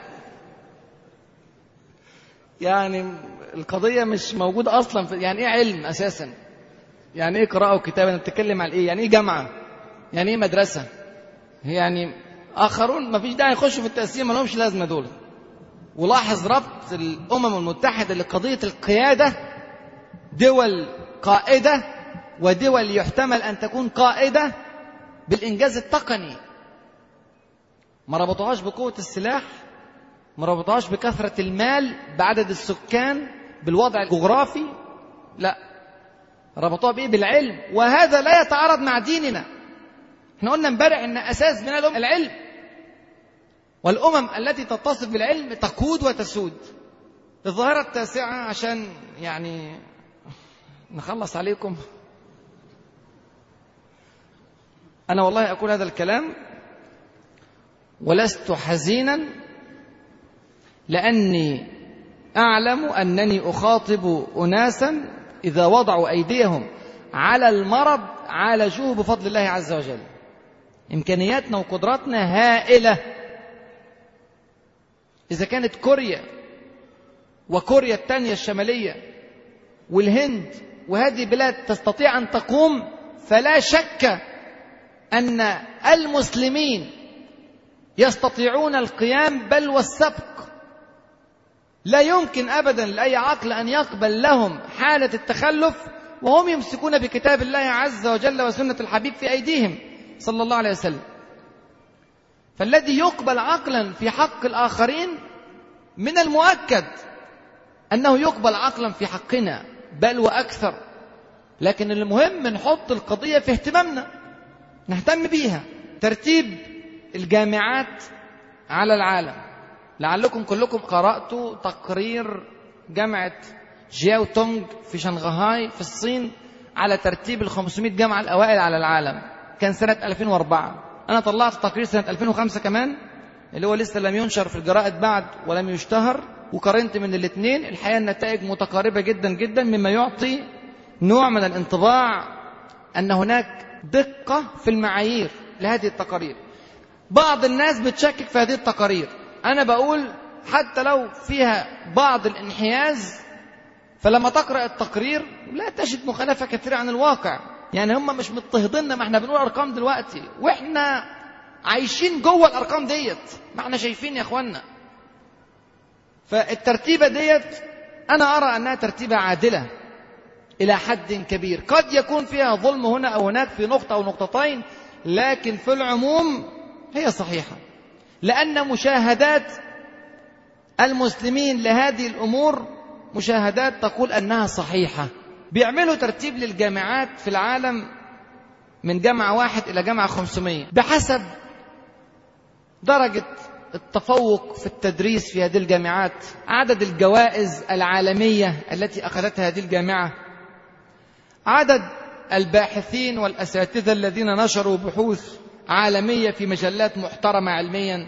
يعني القضيه مش موجوده اصلا في يعني ايه علم اساسا يعني ايه قراءة وكتابة بتتكلم على ايه يعني ايه جامعة يعني ايه مدرسة يعني اخرون ما فيش داعي يخشوا في التقسيم ما لهمش لازمة دول ولاحظ ربط الامم المتحدة لقضية القيادة دول قائدة ودول يحتمل ان تكون قائدة بالانجاز التقني ما ربطوهاش بقوة السلاح ما ربطوهاش بكثرة المال بعدد السكان بالوضع الجغرافي لا ربطوها بايه بالعلم وهذا لا يتعارض مع ديننا احنا قلنا امبارح ان اساس بناء الامم العلم والامم التي تتصف بالعلم تقود وتسود الظاهرة التاسعة عشان يعني نخلص عليكم أنا والله أقول هذا الكلام ولست حزينا لأني أعلم أنني أخاطب أناسا إذا وضعوا أيديهم على المرض عالجوه بفضل الله عز وجل إمكانياتنا وقدراتنا هائلة إذا كانت كوريا وكوريا الثانية الشمالية والهند وهذه بلاد تستطيع أن تقوم فلا شك أن المسلمين يستطيعون القيام بل والسبق لا يمكن ابدا لاي عقل ان يقبل لهم حاله التخلف وهم يمسكون بكتاب الله عز وجل وسنه الحبيب في ايديهم صلى الله عليه وسلم فالذي يقبل عقلا في حق الاخرين من المؤكد أنه يقبل عقلا في حقنا بل وأكثر لكن المهم نحط القضية في اهتمامنا نهتم بيها ترتيب الجامعات على العالم لعلكم كلكم قرأتوا تقرير جامعة جياو تونغ في شنغهاي في الصين على ترتيب ال 500 جامعة الأوائل على العالم كان سنة 2004 أنا طلعت تقرير سنة 2005 كمان اللي هو لسه لم ينشر في الجرائد بعد ولم يشتهر وقارنت من الاثنين الحقيقة النتائج متقاربة جدا جدا مما يعطي نوع من الانطباع أن هناك دقة في المعايير لهذه التقارير بعض الناس بتشكك في هذه التقارير أنا بقول حتى لو فيها بعض الانحياز فلما تقرأ التقرير لا تجد مخالفة كثيرة عن الواقع يعني هم مش مضطهديننا ما احنا بنقول أرقام دلوقتي واحنا عايشين جوه الأرقام ديت ما احنا شايفين يا اخوانا فالترتيبة ديت أنا أرى أنها ترتيبة عادلة إلى حد كبير قد يكون فيها ظلم هنا أو هناك في نقطة أو نقطتين لكن في العموم هي صحيحة لأن مشاهدات المسلمين لهذه الأمور مشاهدات تقول أنها صحيحة بيعملوا ترتيب للجامعات في العالم من جامعة واحد إلى جامعة 500 بحسب درجة التفوق في التدريس في هذه الجامعات عدد الجوائز العالمية التي أخذتها هذه الجامعة عدد الباحثين والأساتذة الذين نشروا بحوث عالمية في مجلات محترمة علميا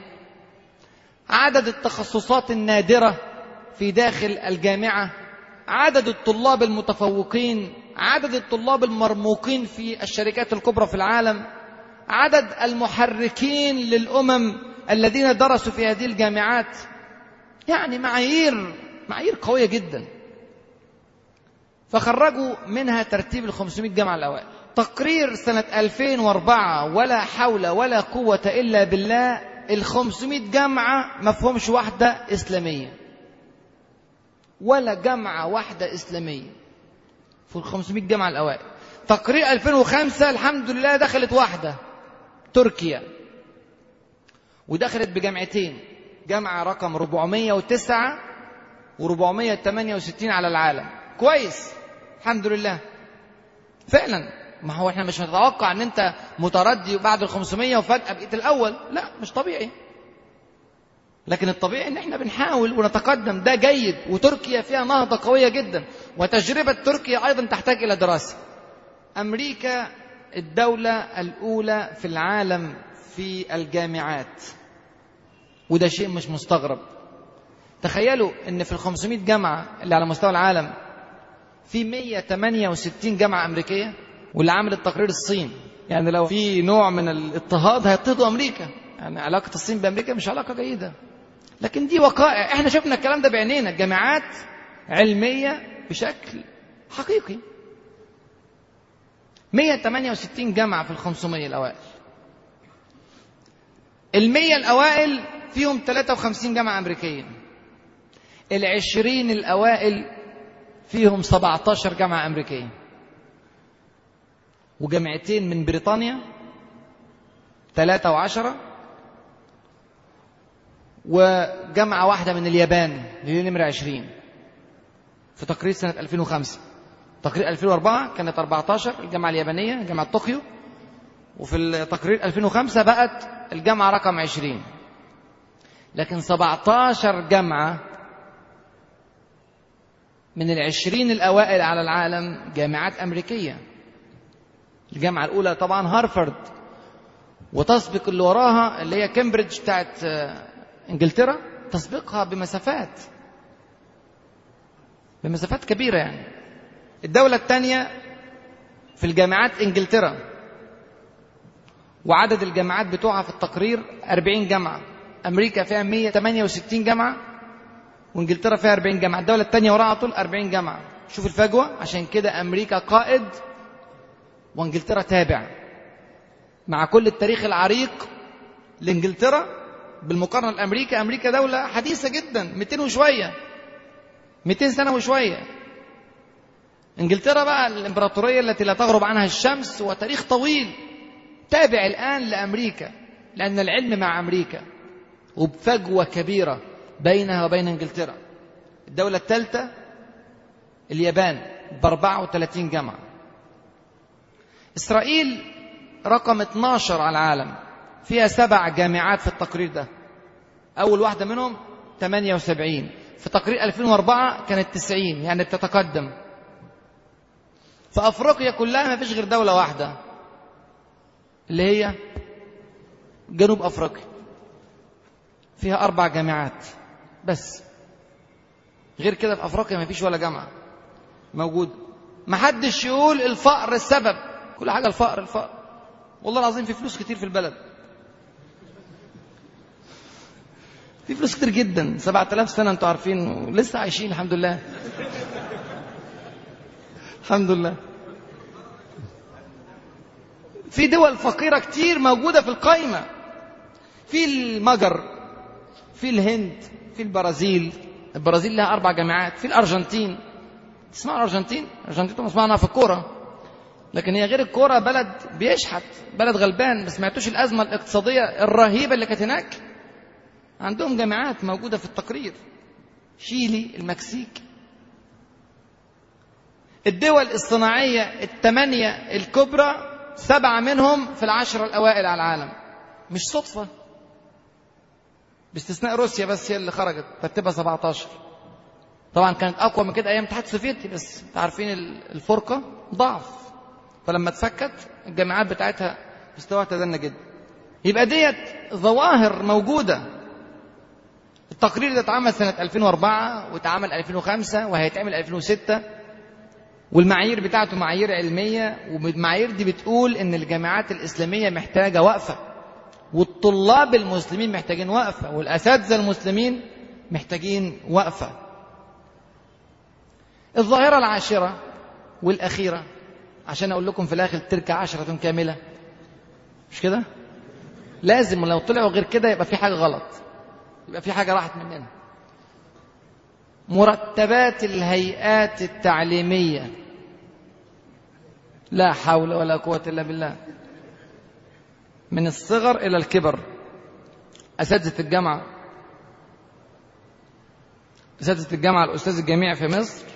عدد التخصصات النادرة في داخل الجامعة عدد الطلاب المتفوقين عدد الطلاب المرموقين في الشركات الكبرى في العالم عدد المحركين للأمم الذين درسوا في هذه الجامعات يعني معايير معايير قوية جدا فخرجوا منها ترتيب ال 500 جامعة الأوائل تقرير سنة 2004 ولا حول ولا قوة إلا بالله ال 500 جامعة ما فيهمش واحدة إسلامية ولا جامعة واحدة إسلامية في ال 500 جامعة الأوائل تقرير 2005 الحمد لله دخلت واحدة تركيا ودخلت بجامعتين جامعة رقم 409 و468 على العالم كويس الحمد لله فعلا ما هو احنا مش نتوقع ان انت متردي بعد ال 500 وفجأة بقيت الأول لا مش طبيعي لكن الطبيعي ان احنا بنحاول ونتقدم ده جيد وتركيا فيها نهضة قوية جدا وتجربة تركيا أيضا تحتاج إلى دراسة أمريكا الدولة الأولى في العالم في الجامعات وده شيء مش مستغرب تخيلوا ان في ال 500 جامعة اللي على مستوى العالم في 168 جامعة أمريكية واللي عامل التقرير الصين يعني لو في نوع من الاضطهاد هيضطهدوا أمريكا يعني علاقة الصين بأمريكا مش علاقة جيدة لكن دي وقائع احنا شفنا الكلام ده بعينينا جامعات علمية بشكل حقيقي 168 جامعة في ال 500 الأوائل المية الأوائل فيهم 53 جامعة أمريكية العشرين الأوائل فيهم 17 جامعة أمريكية وجامعتين من بريطانيا ثلاثة وعشرة وجامعة واحدة من اليابان اللي هي نمرة 20 في تقرير سنة 2005 تقرير 2004 كانت 14 الجامعة اليابانية جامعة طوكيو وفي التقرير 2005 بقت الجامعة رقم 20 لكن 17 جامعة من العشرين الأوائل على العالم جامعات أمريكية الجامعة الأولى طبعا هارفارد وتسبق اللي وراها اللي هي كامبريدج بتاعت انجلترا تسبقها بمسافات بمسافات كبيرة يعني الدولة الثانية في الجامعات انجلترا وعدد الجامعات بتوعها في التقرير 40 جامعة أمريكا فيها 168 جامعة وانجلترا فيها 40 جامعة الدولة الثانية وراها على طول 40 جامعة شوف الفجوة عشان كده أمريكا قائد وانجلترا تابع مع كل التاريخ العريق لانجلترا بالمقارنة لأمريكا أمريكا دولة حديثة جدا 200 وشوية 200 سنة وشوية انجلترا بقى الامبراطورية التي لا تغرب عنها الشمس وتاريخ طويل تابع الآن لأمريكا لأن العلم مع أمريكا وبفجوة كبيرة بينها وبين انجلترا الدولة الثالثة اليابان ب 34 جامعة إسرائيل رقم 12 على العالم فيها سبع جامعات في التقرير ده أول واحدة منهم 78 في تقرير 2004 كانت 90 يعني بتتقدم في أفريقيا كلها ما فيش غير دولة واحدة اللي هي جنوب أفريقيا فيها أربع جامعات بس غير كده في أفريقيا ما فيش ولا جامعة موجود ما حدش يقول الفقر السبب كل حاجة الفقر الفقر والله العظيم في فلوس كتير في البلد في فلوس كتير جدا 7000 سنة انتوا عارفين ولسه عايشين الحمد لله الحمد لله في دول فقيرة كتير موجودة في القائمة في المجر في الهند في البرازيل البرازيل لها أربع جامعات في الأرجنتين تسمعوا الأرجنتين الأرجنتين طبعا سمعنا في الكورة لكن هي غير الكورة بلد بيشحت بلد غلبان ما سمعتوش الأزمة الاقتصادية الرهيبة اللي كانت هناك عندهم جامعات موجودة في التقرير شيلي المكسيك الدول الصناعية الثمانية الكبرى سبعة منهم في العشرة الأوائل على العالم مش صدفة باستثناء روسيا بس هي اللي خرجت ترتيبها 17 طبعا كانت أقوى من كده أيام الاتحاد السوفيتي بس انتوا عارفين الفرقة ضعف فلما اتفكت الجامعات بتاعتها مستواها تدنى جدا يبقى ديت ظواهر موجودة التقرير ده اتعمل سنة 2004 واتعمل 2005 وهيتعمل 2006 والمعايير بتاعته معايير علمية والمعايير دي بتقول إن الجامعات الإسلامية محتاجة وقفة والطلاب المسلمين محتاجين وقفة والأساتذة المسلمين محتاجين وقفة الظاهرة العاشرة والأخيرة عشان أقول لكم في الآخر تلك عشرة كاملة مش كده؟ لازم ولو طلعوا غير كده يبقى في حاجة غلط يبقى في حاجة راحت مننا مرتبات الهيئات التعليمية لا حول ولا قوة إلا بالله من الصغر إلى الكبر أساتذة الجامعة أساتذة الجامعة الأستاذ الجامعي في مصر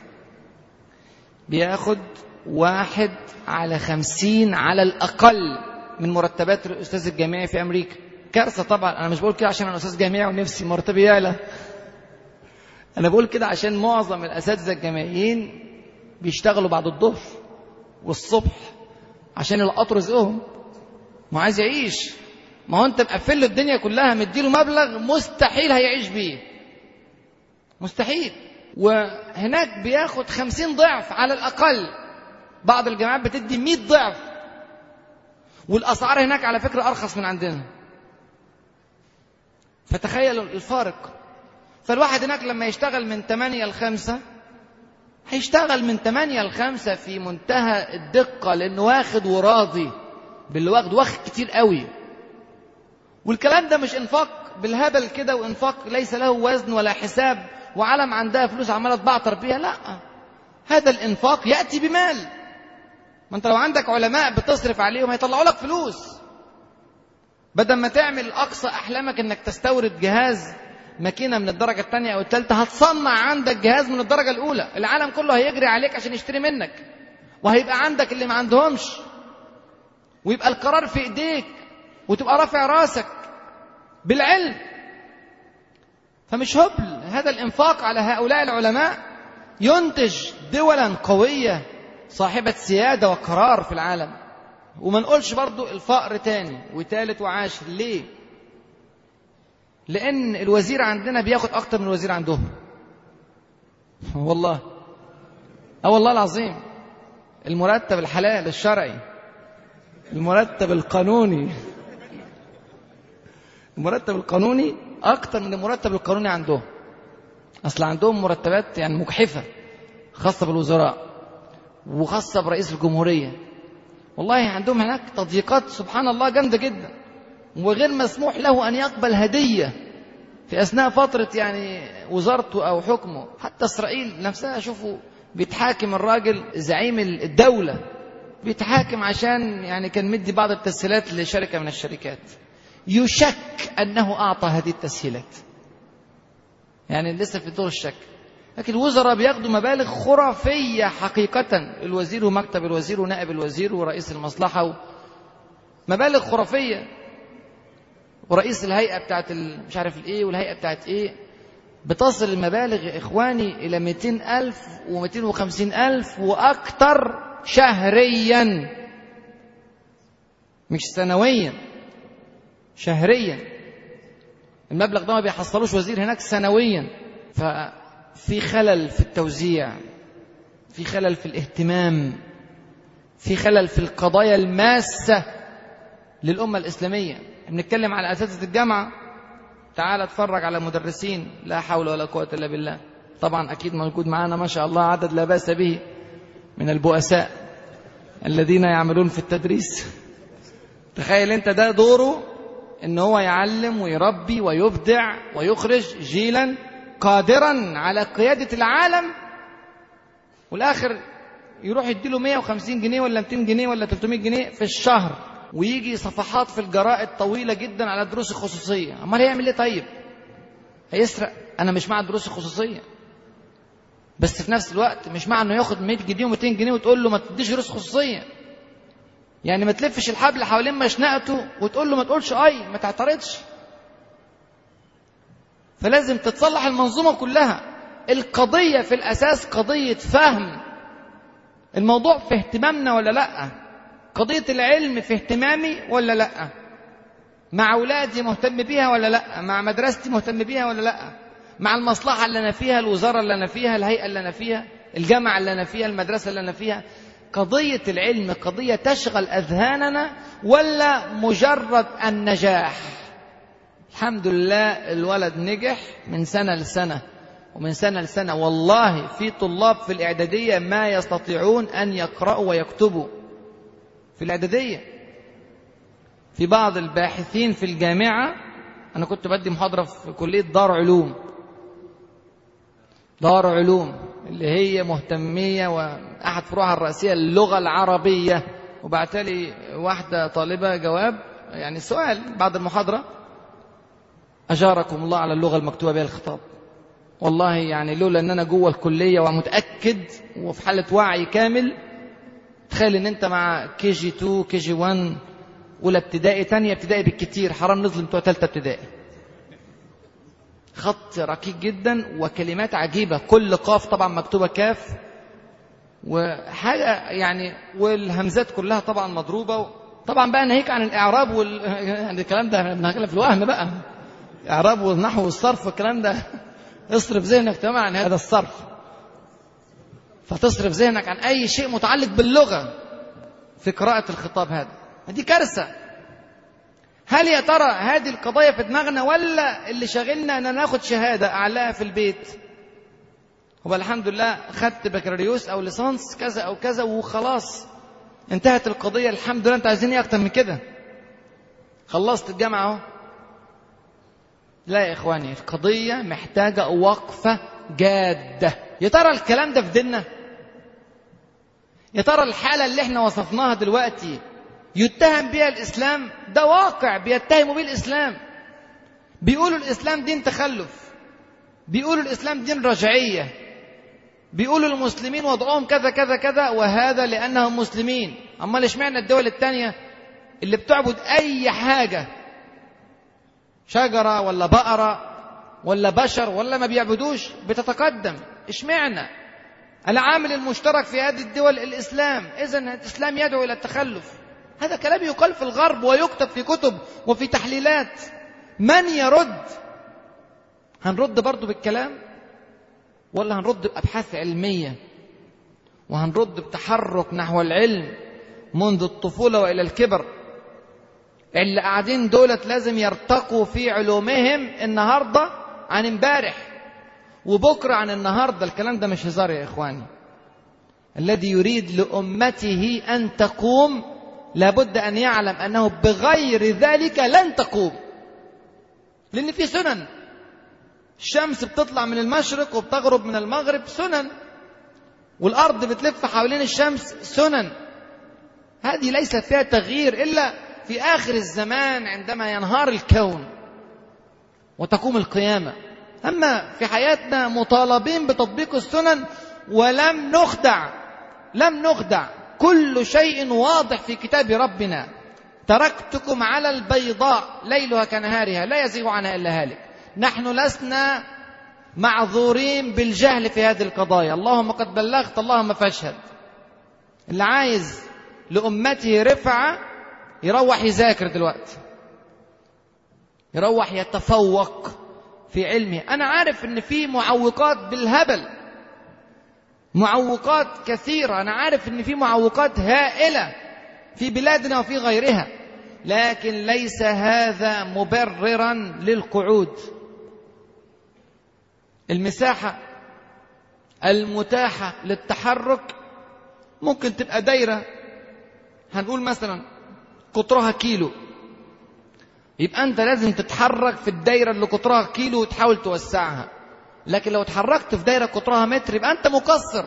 بياخد واحد على خمسين على الأقل من مرتبات الأستاذ الجامعي في أمريكا كارثة طبعا أنا مش بقول كده عشان أنا أستاذ جامعي ونفسي مرتبي يعلى أنا بقول كده عشان معظم الأساتذة الجامعيين بيشتغلوا بعد الظهر والصبح عشان يلقطوا رزقهم ما عايز يعيش ما هو أنت مقفل له الدنيا كلها مديله مبلغ مستحيل هيعيش بيه مستحيل وهناك بياخد خمسين ضعف على الأقل بعض الجامعات بتدي مئة ضعف والأسعار هناك على فكرة أرخص من عندنا فتخيلوا الفارق فالواحد هناك لما يشتغل من 8 ل 5 هيشتغل من 8 ل 5 في منتهى الدقة لأنه واخد وراضي باللي واخد واخد كتير قوي والكلام ده مش انفاق بالهبل كده وانفاق ليس له وزن ولا حساب وعالم عندها فلوس عماله تبعتر بيها لا هذا الانفاق ياتي بمال ما انت لو عندك علماء بتصرف عليهم هيطلعوا لك فلوس بدل ما تعمل اقصى احلامك انك تستورد جهاز ماكينه من الدرجه الثانيه او الثالثه هتصنع عندك جهاز من الدرجه الاولى العالم كله هيجري عليك عشان يشتري منك وهيبقى عندك اللي ما عندهمش ويبقى القرار في ايديك وتبقى رافع راسك بالعلم فمش هبل هذا الانفاق على هؤلاء العلماء ينتج دولا قويه صاحبه سياده وقرار في العالم وما نقولش برضو الفقر تاني وتالت وعاشر ليه لان الوزير عندنا بياخد اكتر من الوزير عندهم والله اه والله العظيم المرتب الحلال الشرعي المرتب القانوني المرتب القانوني اكتر من المرتب القانوني عندهم اصل عندهم مرتبات يعني مجحفه خاصه بالوزراء وخاصه برئيس الجمهوريه والله عندهم هناك تضييقات سبحان الله جامده جدا وغير مسموح له ان يقبل هديه في اثناء فتره يعني وزارته او حكمه حتى اسرائيل نفسها شوفوا بيتحاكم الراجل زعيم الدوله بيتحاكم عشان يعني كان مدي بعض التسهيلات لشركه من الشركات يشك انه اعطى هذه التسهيلات يعني لسه في دور الشك لكن الوزراء بياخدوا مبالغ خرافية حقيقة الوزير ومكتب الوزير ونائب الوزير ورئيس المصلحة و... مبالغ خرافية ورئيس الهيئة بتاعت ال... مش عارف الايه والهيئة بتاعت ايه بتصل المبالغ يا إخواني إلى 200 ألف و250 ألف وأكثر شهريا مش سنويا شهريا المبلغ ده ما بيحصلوش وزير هناك سنويا ففي خلل في التوزيع في خلل في الاهتمام في خلل في القضايا الماسة للأمة الإسلامية بنتكلم على أساتذة الجامعة تعال اتفرج على مدرسين لا حول ولا قوة إلا بالله طبعا أكيد موجود معنا ما شاء الله عدد لا بأس به من البؤساء الذين يعملون في التدريس تخيل انت ده دوره ان هو يعلم ويربي ويبدع ويخرج جيلا قادرا على قيادة العالم والآخر يروح يديله 150 جنيه ولا 200 جنيه ولا 300 جنيه في الشهر ويجي صفحات في الجرائد طويلة جدا على الدروس الخصوصية أمال هيعمل ايه طيب هيسرق أنا مش مع الدروس الخصوصية بس في نفس الوقت مش مع انه ياخد 100 جنيه و200 جنيه وتقول له ما تديش دروس خصوصيه يعني ما تلفش الحبل حوالين مشنقته وتقول له ما تقولش اي ما تعترضش فلازم تتصلح المنظومه كلها القضيه في الاساس قضيه فهم الموضوع في اهتمامنا ولا لا قضيه العلم في اهتمامي ولا لا مع اولادي مهتم بيها ولا لا مع مدرستي مهتم بيها ولا لا مع المصلحة اللي أنا فيها الوزارة اللي أنا فيها الهيئة اللي أنا فيها الجامعة اللي أنا فيها المدرسة اللي أنا فيها قضية العلم قضية تشغل أذهاننا ولا مجرد النجاح الحمد لله الولد نجح من سنة لسنة ومن سنة لسنة والله في طلاب في الإعدادية ما يستطيعون أن يقرأوا ويكتبوا في الإعدادية في بعض الباحثين في الجامعة أنا كنت بدي محاضرة في كلية دار علوم دار علوم اللي هي مهتمية وأحد فروعها الرئيسية اللغة العربية وبعت لي واحدة طالبة جواب يعني سؤال بعد المحاضرة أجاركم الله على اللغة المكتوبة بها الخطاب والله يعني لولا أن أنا جوه الكلية ومتأكد وفي حالة وعي كامل تخيل أن أنت مع كي جي 2 كي جي 1 أولى ابتدائي تانية ابتدائي بالكتير حرام نظلم بتوع تالتة ابتدائي خط ركيك جدا وكلمات عجيبة كل قاف طبعا مكتوبة كاف وحاجة يعني والهمزات كلها طبعا مضروبة طبعا بقى ناهيك عن الإعراب وال يعني الكلام ده بنتكلم في الوهم بقى الإعراب والنحو والصرف والكلام ده اصرف ذهنك تماما عن هذا الصرف فتصرف ذهنك عن أي شيء متعلق باللغة في قراءة الخطاب هذا دي كارثة هل يا ترى هذه القضايا في دماغنا ولا اللي شاغلنا ان ناخد شهاده اعلاها في البيت هو الحمد لله خدت بكالوريوس او ليسانس كذا او كذا وخلاص انتهت القضيه الحمد لله انتوا عايزين ايه اكتر من كده خلصت الجامعه اهو لا يا اخواني القضيه محتاجه وقفه جاده يا ترى الكلام ده في ديننا يا ترى الحاله اللي احنا وصفناها دلوقتي يتهم بها الإسلام ده واقع بيتهموا به الإسلام بيقولوا الإسلام دين تخلف بيقولوا الإسلام دين رجعية بيقولوا المسلمين وضعهم كذا كذا كذا وهذا لأنهم مسلمين أما اشمعنى الدول التانية اللي بتعبد أي حاجة شجرة ولا بقرة ولا بشر ولا ما بيعبدوش بتتقدم اشمعنى العامل المشترك في هذه الدول الإسلام إذا الإسلام يدعو إلى التخلف هذا كلام يقال في الغرب ويكتب في كتب وفي تحليلات من يرد هنرد برضو بالكلام ولا هنرد بأبحاث علمية وهنرد بتحرك نحو العلم منذ الطفولة وإلى الكبر اللي قاعدين دولت لازم يرتقوا في علومهم النهاردة عن امبارح وبكرة عن النهاردة الكلام ده مش هزار يا إخواني الذي يريد لأمته أن تقوم لابد أن يعلم أنه بغير ذلك لن تقوم لأن في سنن الشمس بتطلع من المشرق وبتغرب من المغرب سنن والأرض بتلف حوالين الشمس سنن هذه ليس فيها تغيير إلا في آخر الزمان عندما ينهار الكون وتقوم القيامة أما في حياتنا مطالبين بتطبيق السنن ولم نخدع لم نخدع كل شيء واضح في كتاب ربنا تركتكم على البيضاء ليلها كنهارها لا يزيغ عنها إلا هالك نحن لسنا معذورين بالجهل في هذه القضايا اللهم قد بلغت اللهم فاشهد اللي عايز لأمته رفعة يروح يذاكر دلوقتي يروح يتفوق في علمه أنا عارف إن في معوقات بالهبل معوقات كثيرة أنا عارف إن في معوقات هائلة في بلادنا وفي غيرها لكن ليس هذا مبررا للقعود المساحة المتاحة للتحرك ممكن تبقى دايرة هنقول مثلا قطرها كيلو يبقى أنت لازم تتحرك في الدايرة اللي قطرها كيلو وتحاول توسعها لكن لو اتحركت في دايرة قطرها متر يبقى أنت مقصر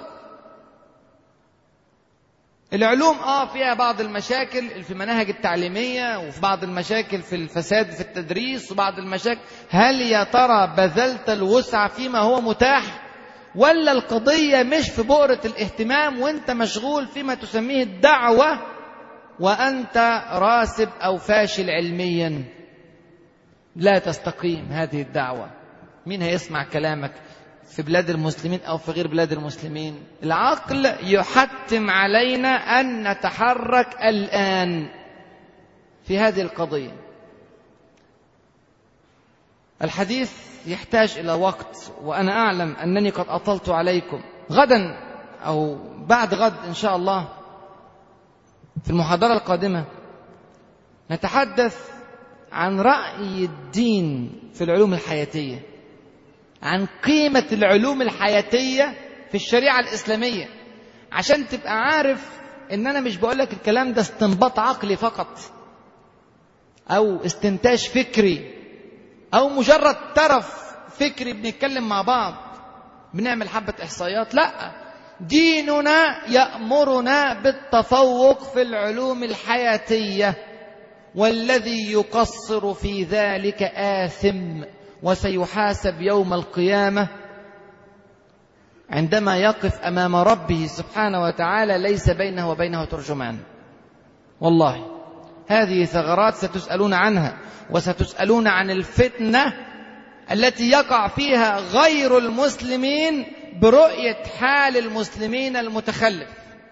العلوم اه فيها بعض المشاكل في المناهج التعليمية وفي بعض المشاكل في الفساد في التدريس وبعض المشاكل هل يا ترى بذلت الوسع فيما هو متاح ولا القضية مش في بؤرة الاهتمام وانت مشغول فيما تسميه الدعوة وأنت راسب أو فاشل علميا لا تستقيم هذه الدعوة مين هيسمع كلامك في بلاد المسلمين أو في غير بلاد المسلمين العقل يحتم علينا أن نتحرك الآن في هذه القضية الحديث يحتاج إلى وقت وأنا أعلم أنني قد أطلت عليكم غدا أو بعد غد إن شاء الله في المحاضرة القادمة نتحدث عن رأي الدين في العلوم الحياتية عن قيمة العلوم الحياتية في الشريعة الإسلامية عشان تبقى عارف إن أنا مش بقول لك الكلام ده استنباط عقلي فقط أو استنتاج فكري أو مجرد ترف فكري بنتكلم مع بعض بنعمل حبة إحصائيات لأ ديننا يأمرنا بالتفوق في العلوم الحياتية والذي يقصر في ذلك آثم وسيحاسب يوم القيامة عندما يقف أمام ربه سبحانه وتعالى ليس بينه وبينه ترجمان والله هذه ثغرات ستسألون عنها وستسألون عن الفتنة التي يقع فيها غير المسلمين برؤية حال المسلمين المتخلف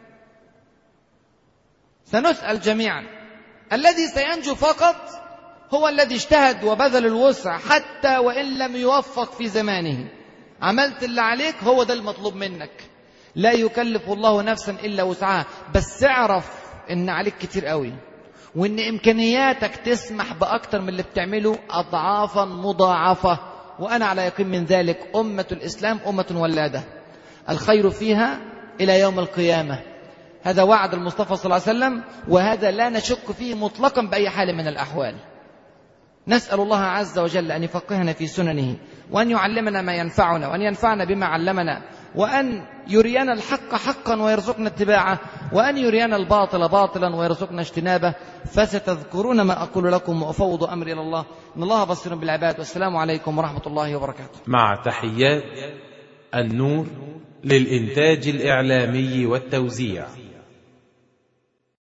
سنسأل جميعا الذي سينجو فقط هو الذي اجتهد وبذل الوسع حتى وإن لم يوفق في زمانه عملت اللي عليك هو ده المطلوب منك لا يكلف الله نفسا إلا وسعها بس اعرف إن عليك كتير قوي وإن إمكانياتك تسمح بأكتر من اللي بتعمله أضعافا مضاعفة وأنا على يقين من ذلك أمة الإسلام أمة ولادة الخير فيها إلى يوم القيامة هذا وعد المصطفى صلى الله عليه وسلم وهذا لا نشك فيه مطلقا بأي حال من الأحوال نسأل الله عز وجل أن يفقهنا في سننه وأن يعلمنا ما ينفعنا وأن ينفعنا بما علمنا وأن يرينا الحق حقا ويرزقنا اتباعه وأن يرينا الباطل باطلا ويرزقنا اجتنابه فستذكرون ما أقول لكم وأفوض أمري إلى الله إن الله بصير بالعباد والسلام عليكم ورحمة الله وبركاته مع تحيات النور للإنتاج الإعلامي والتوزيع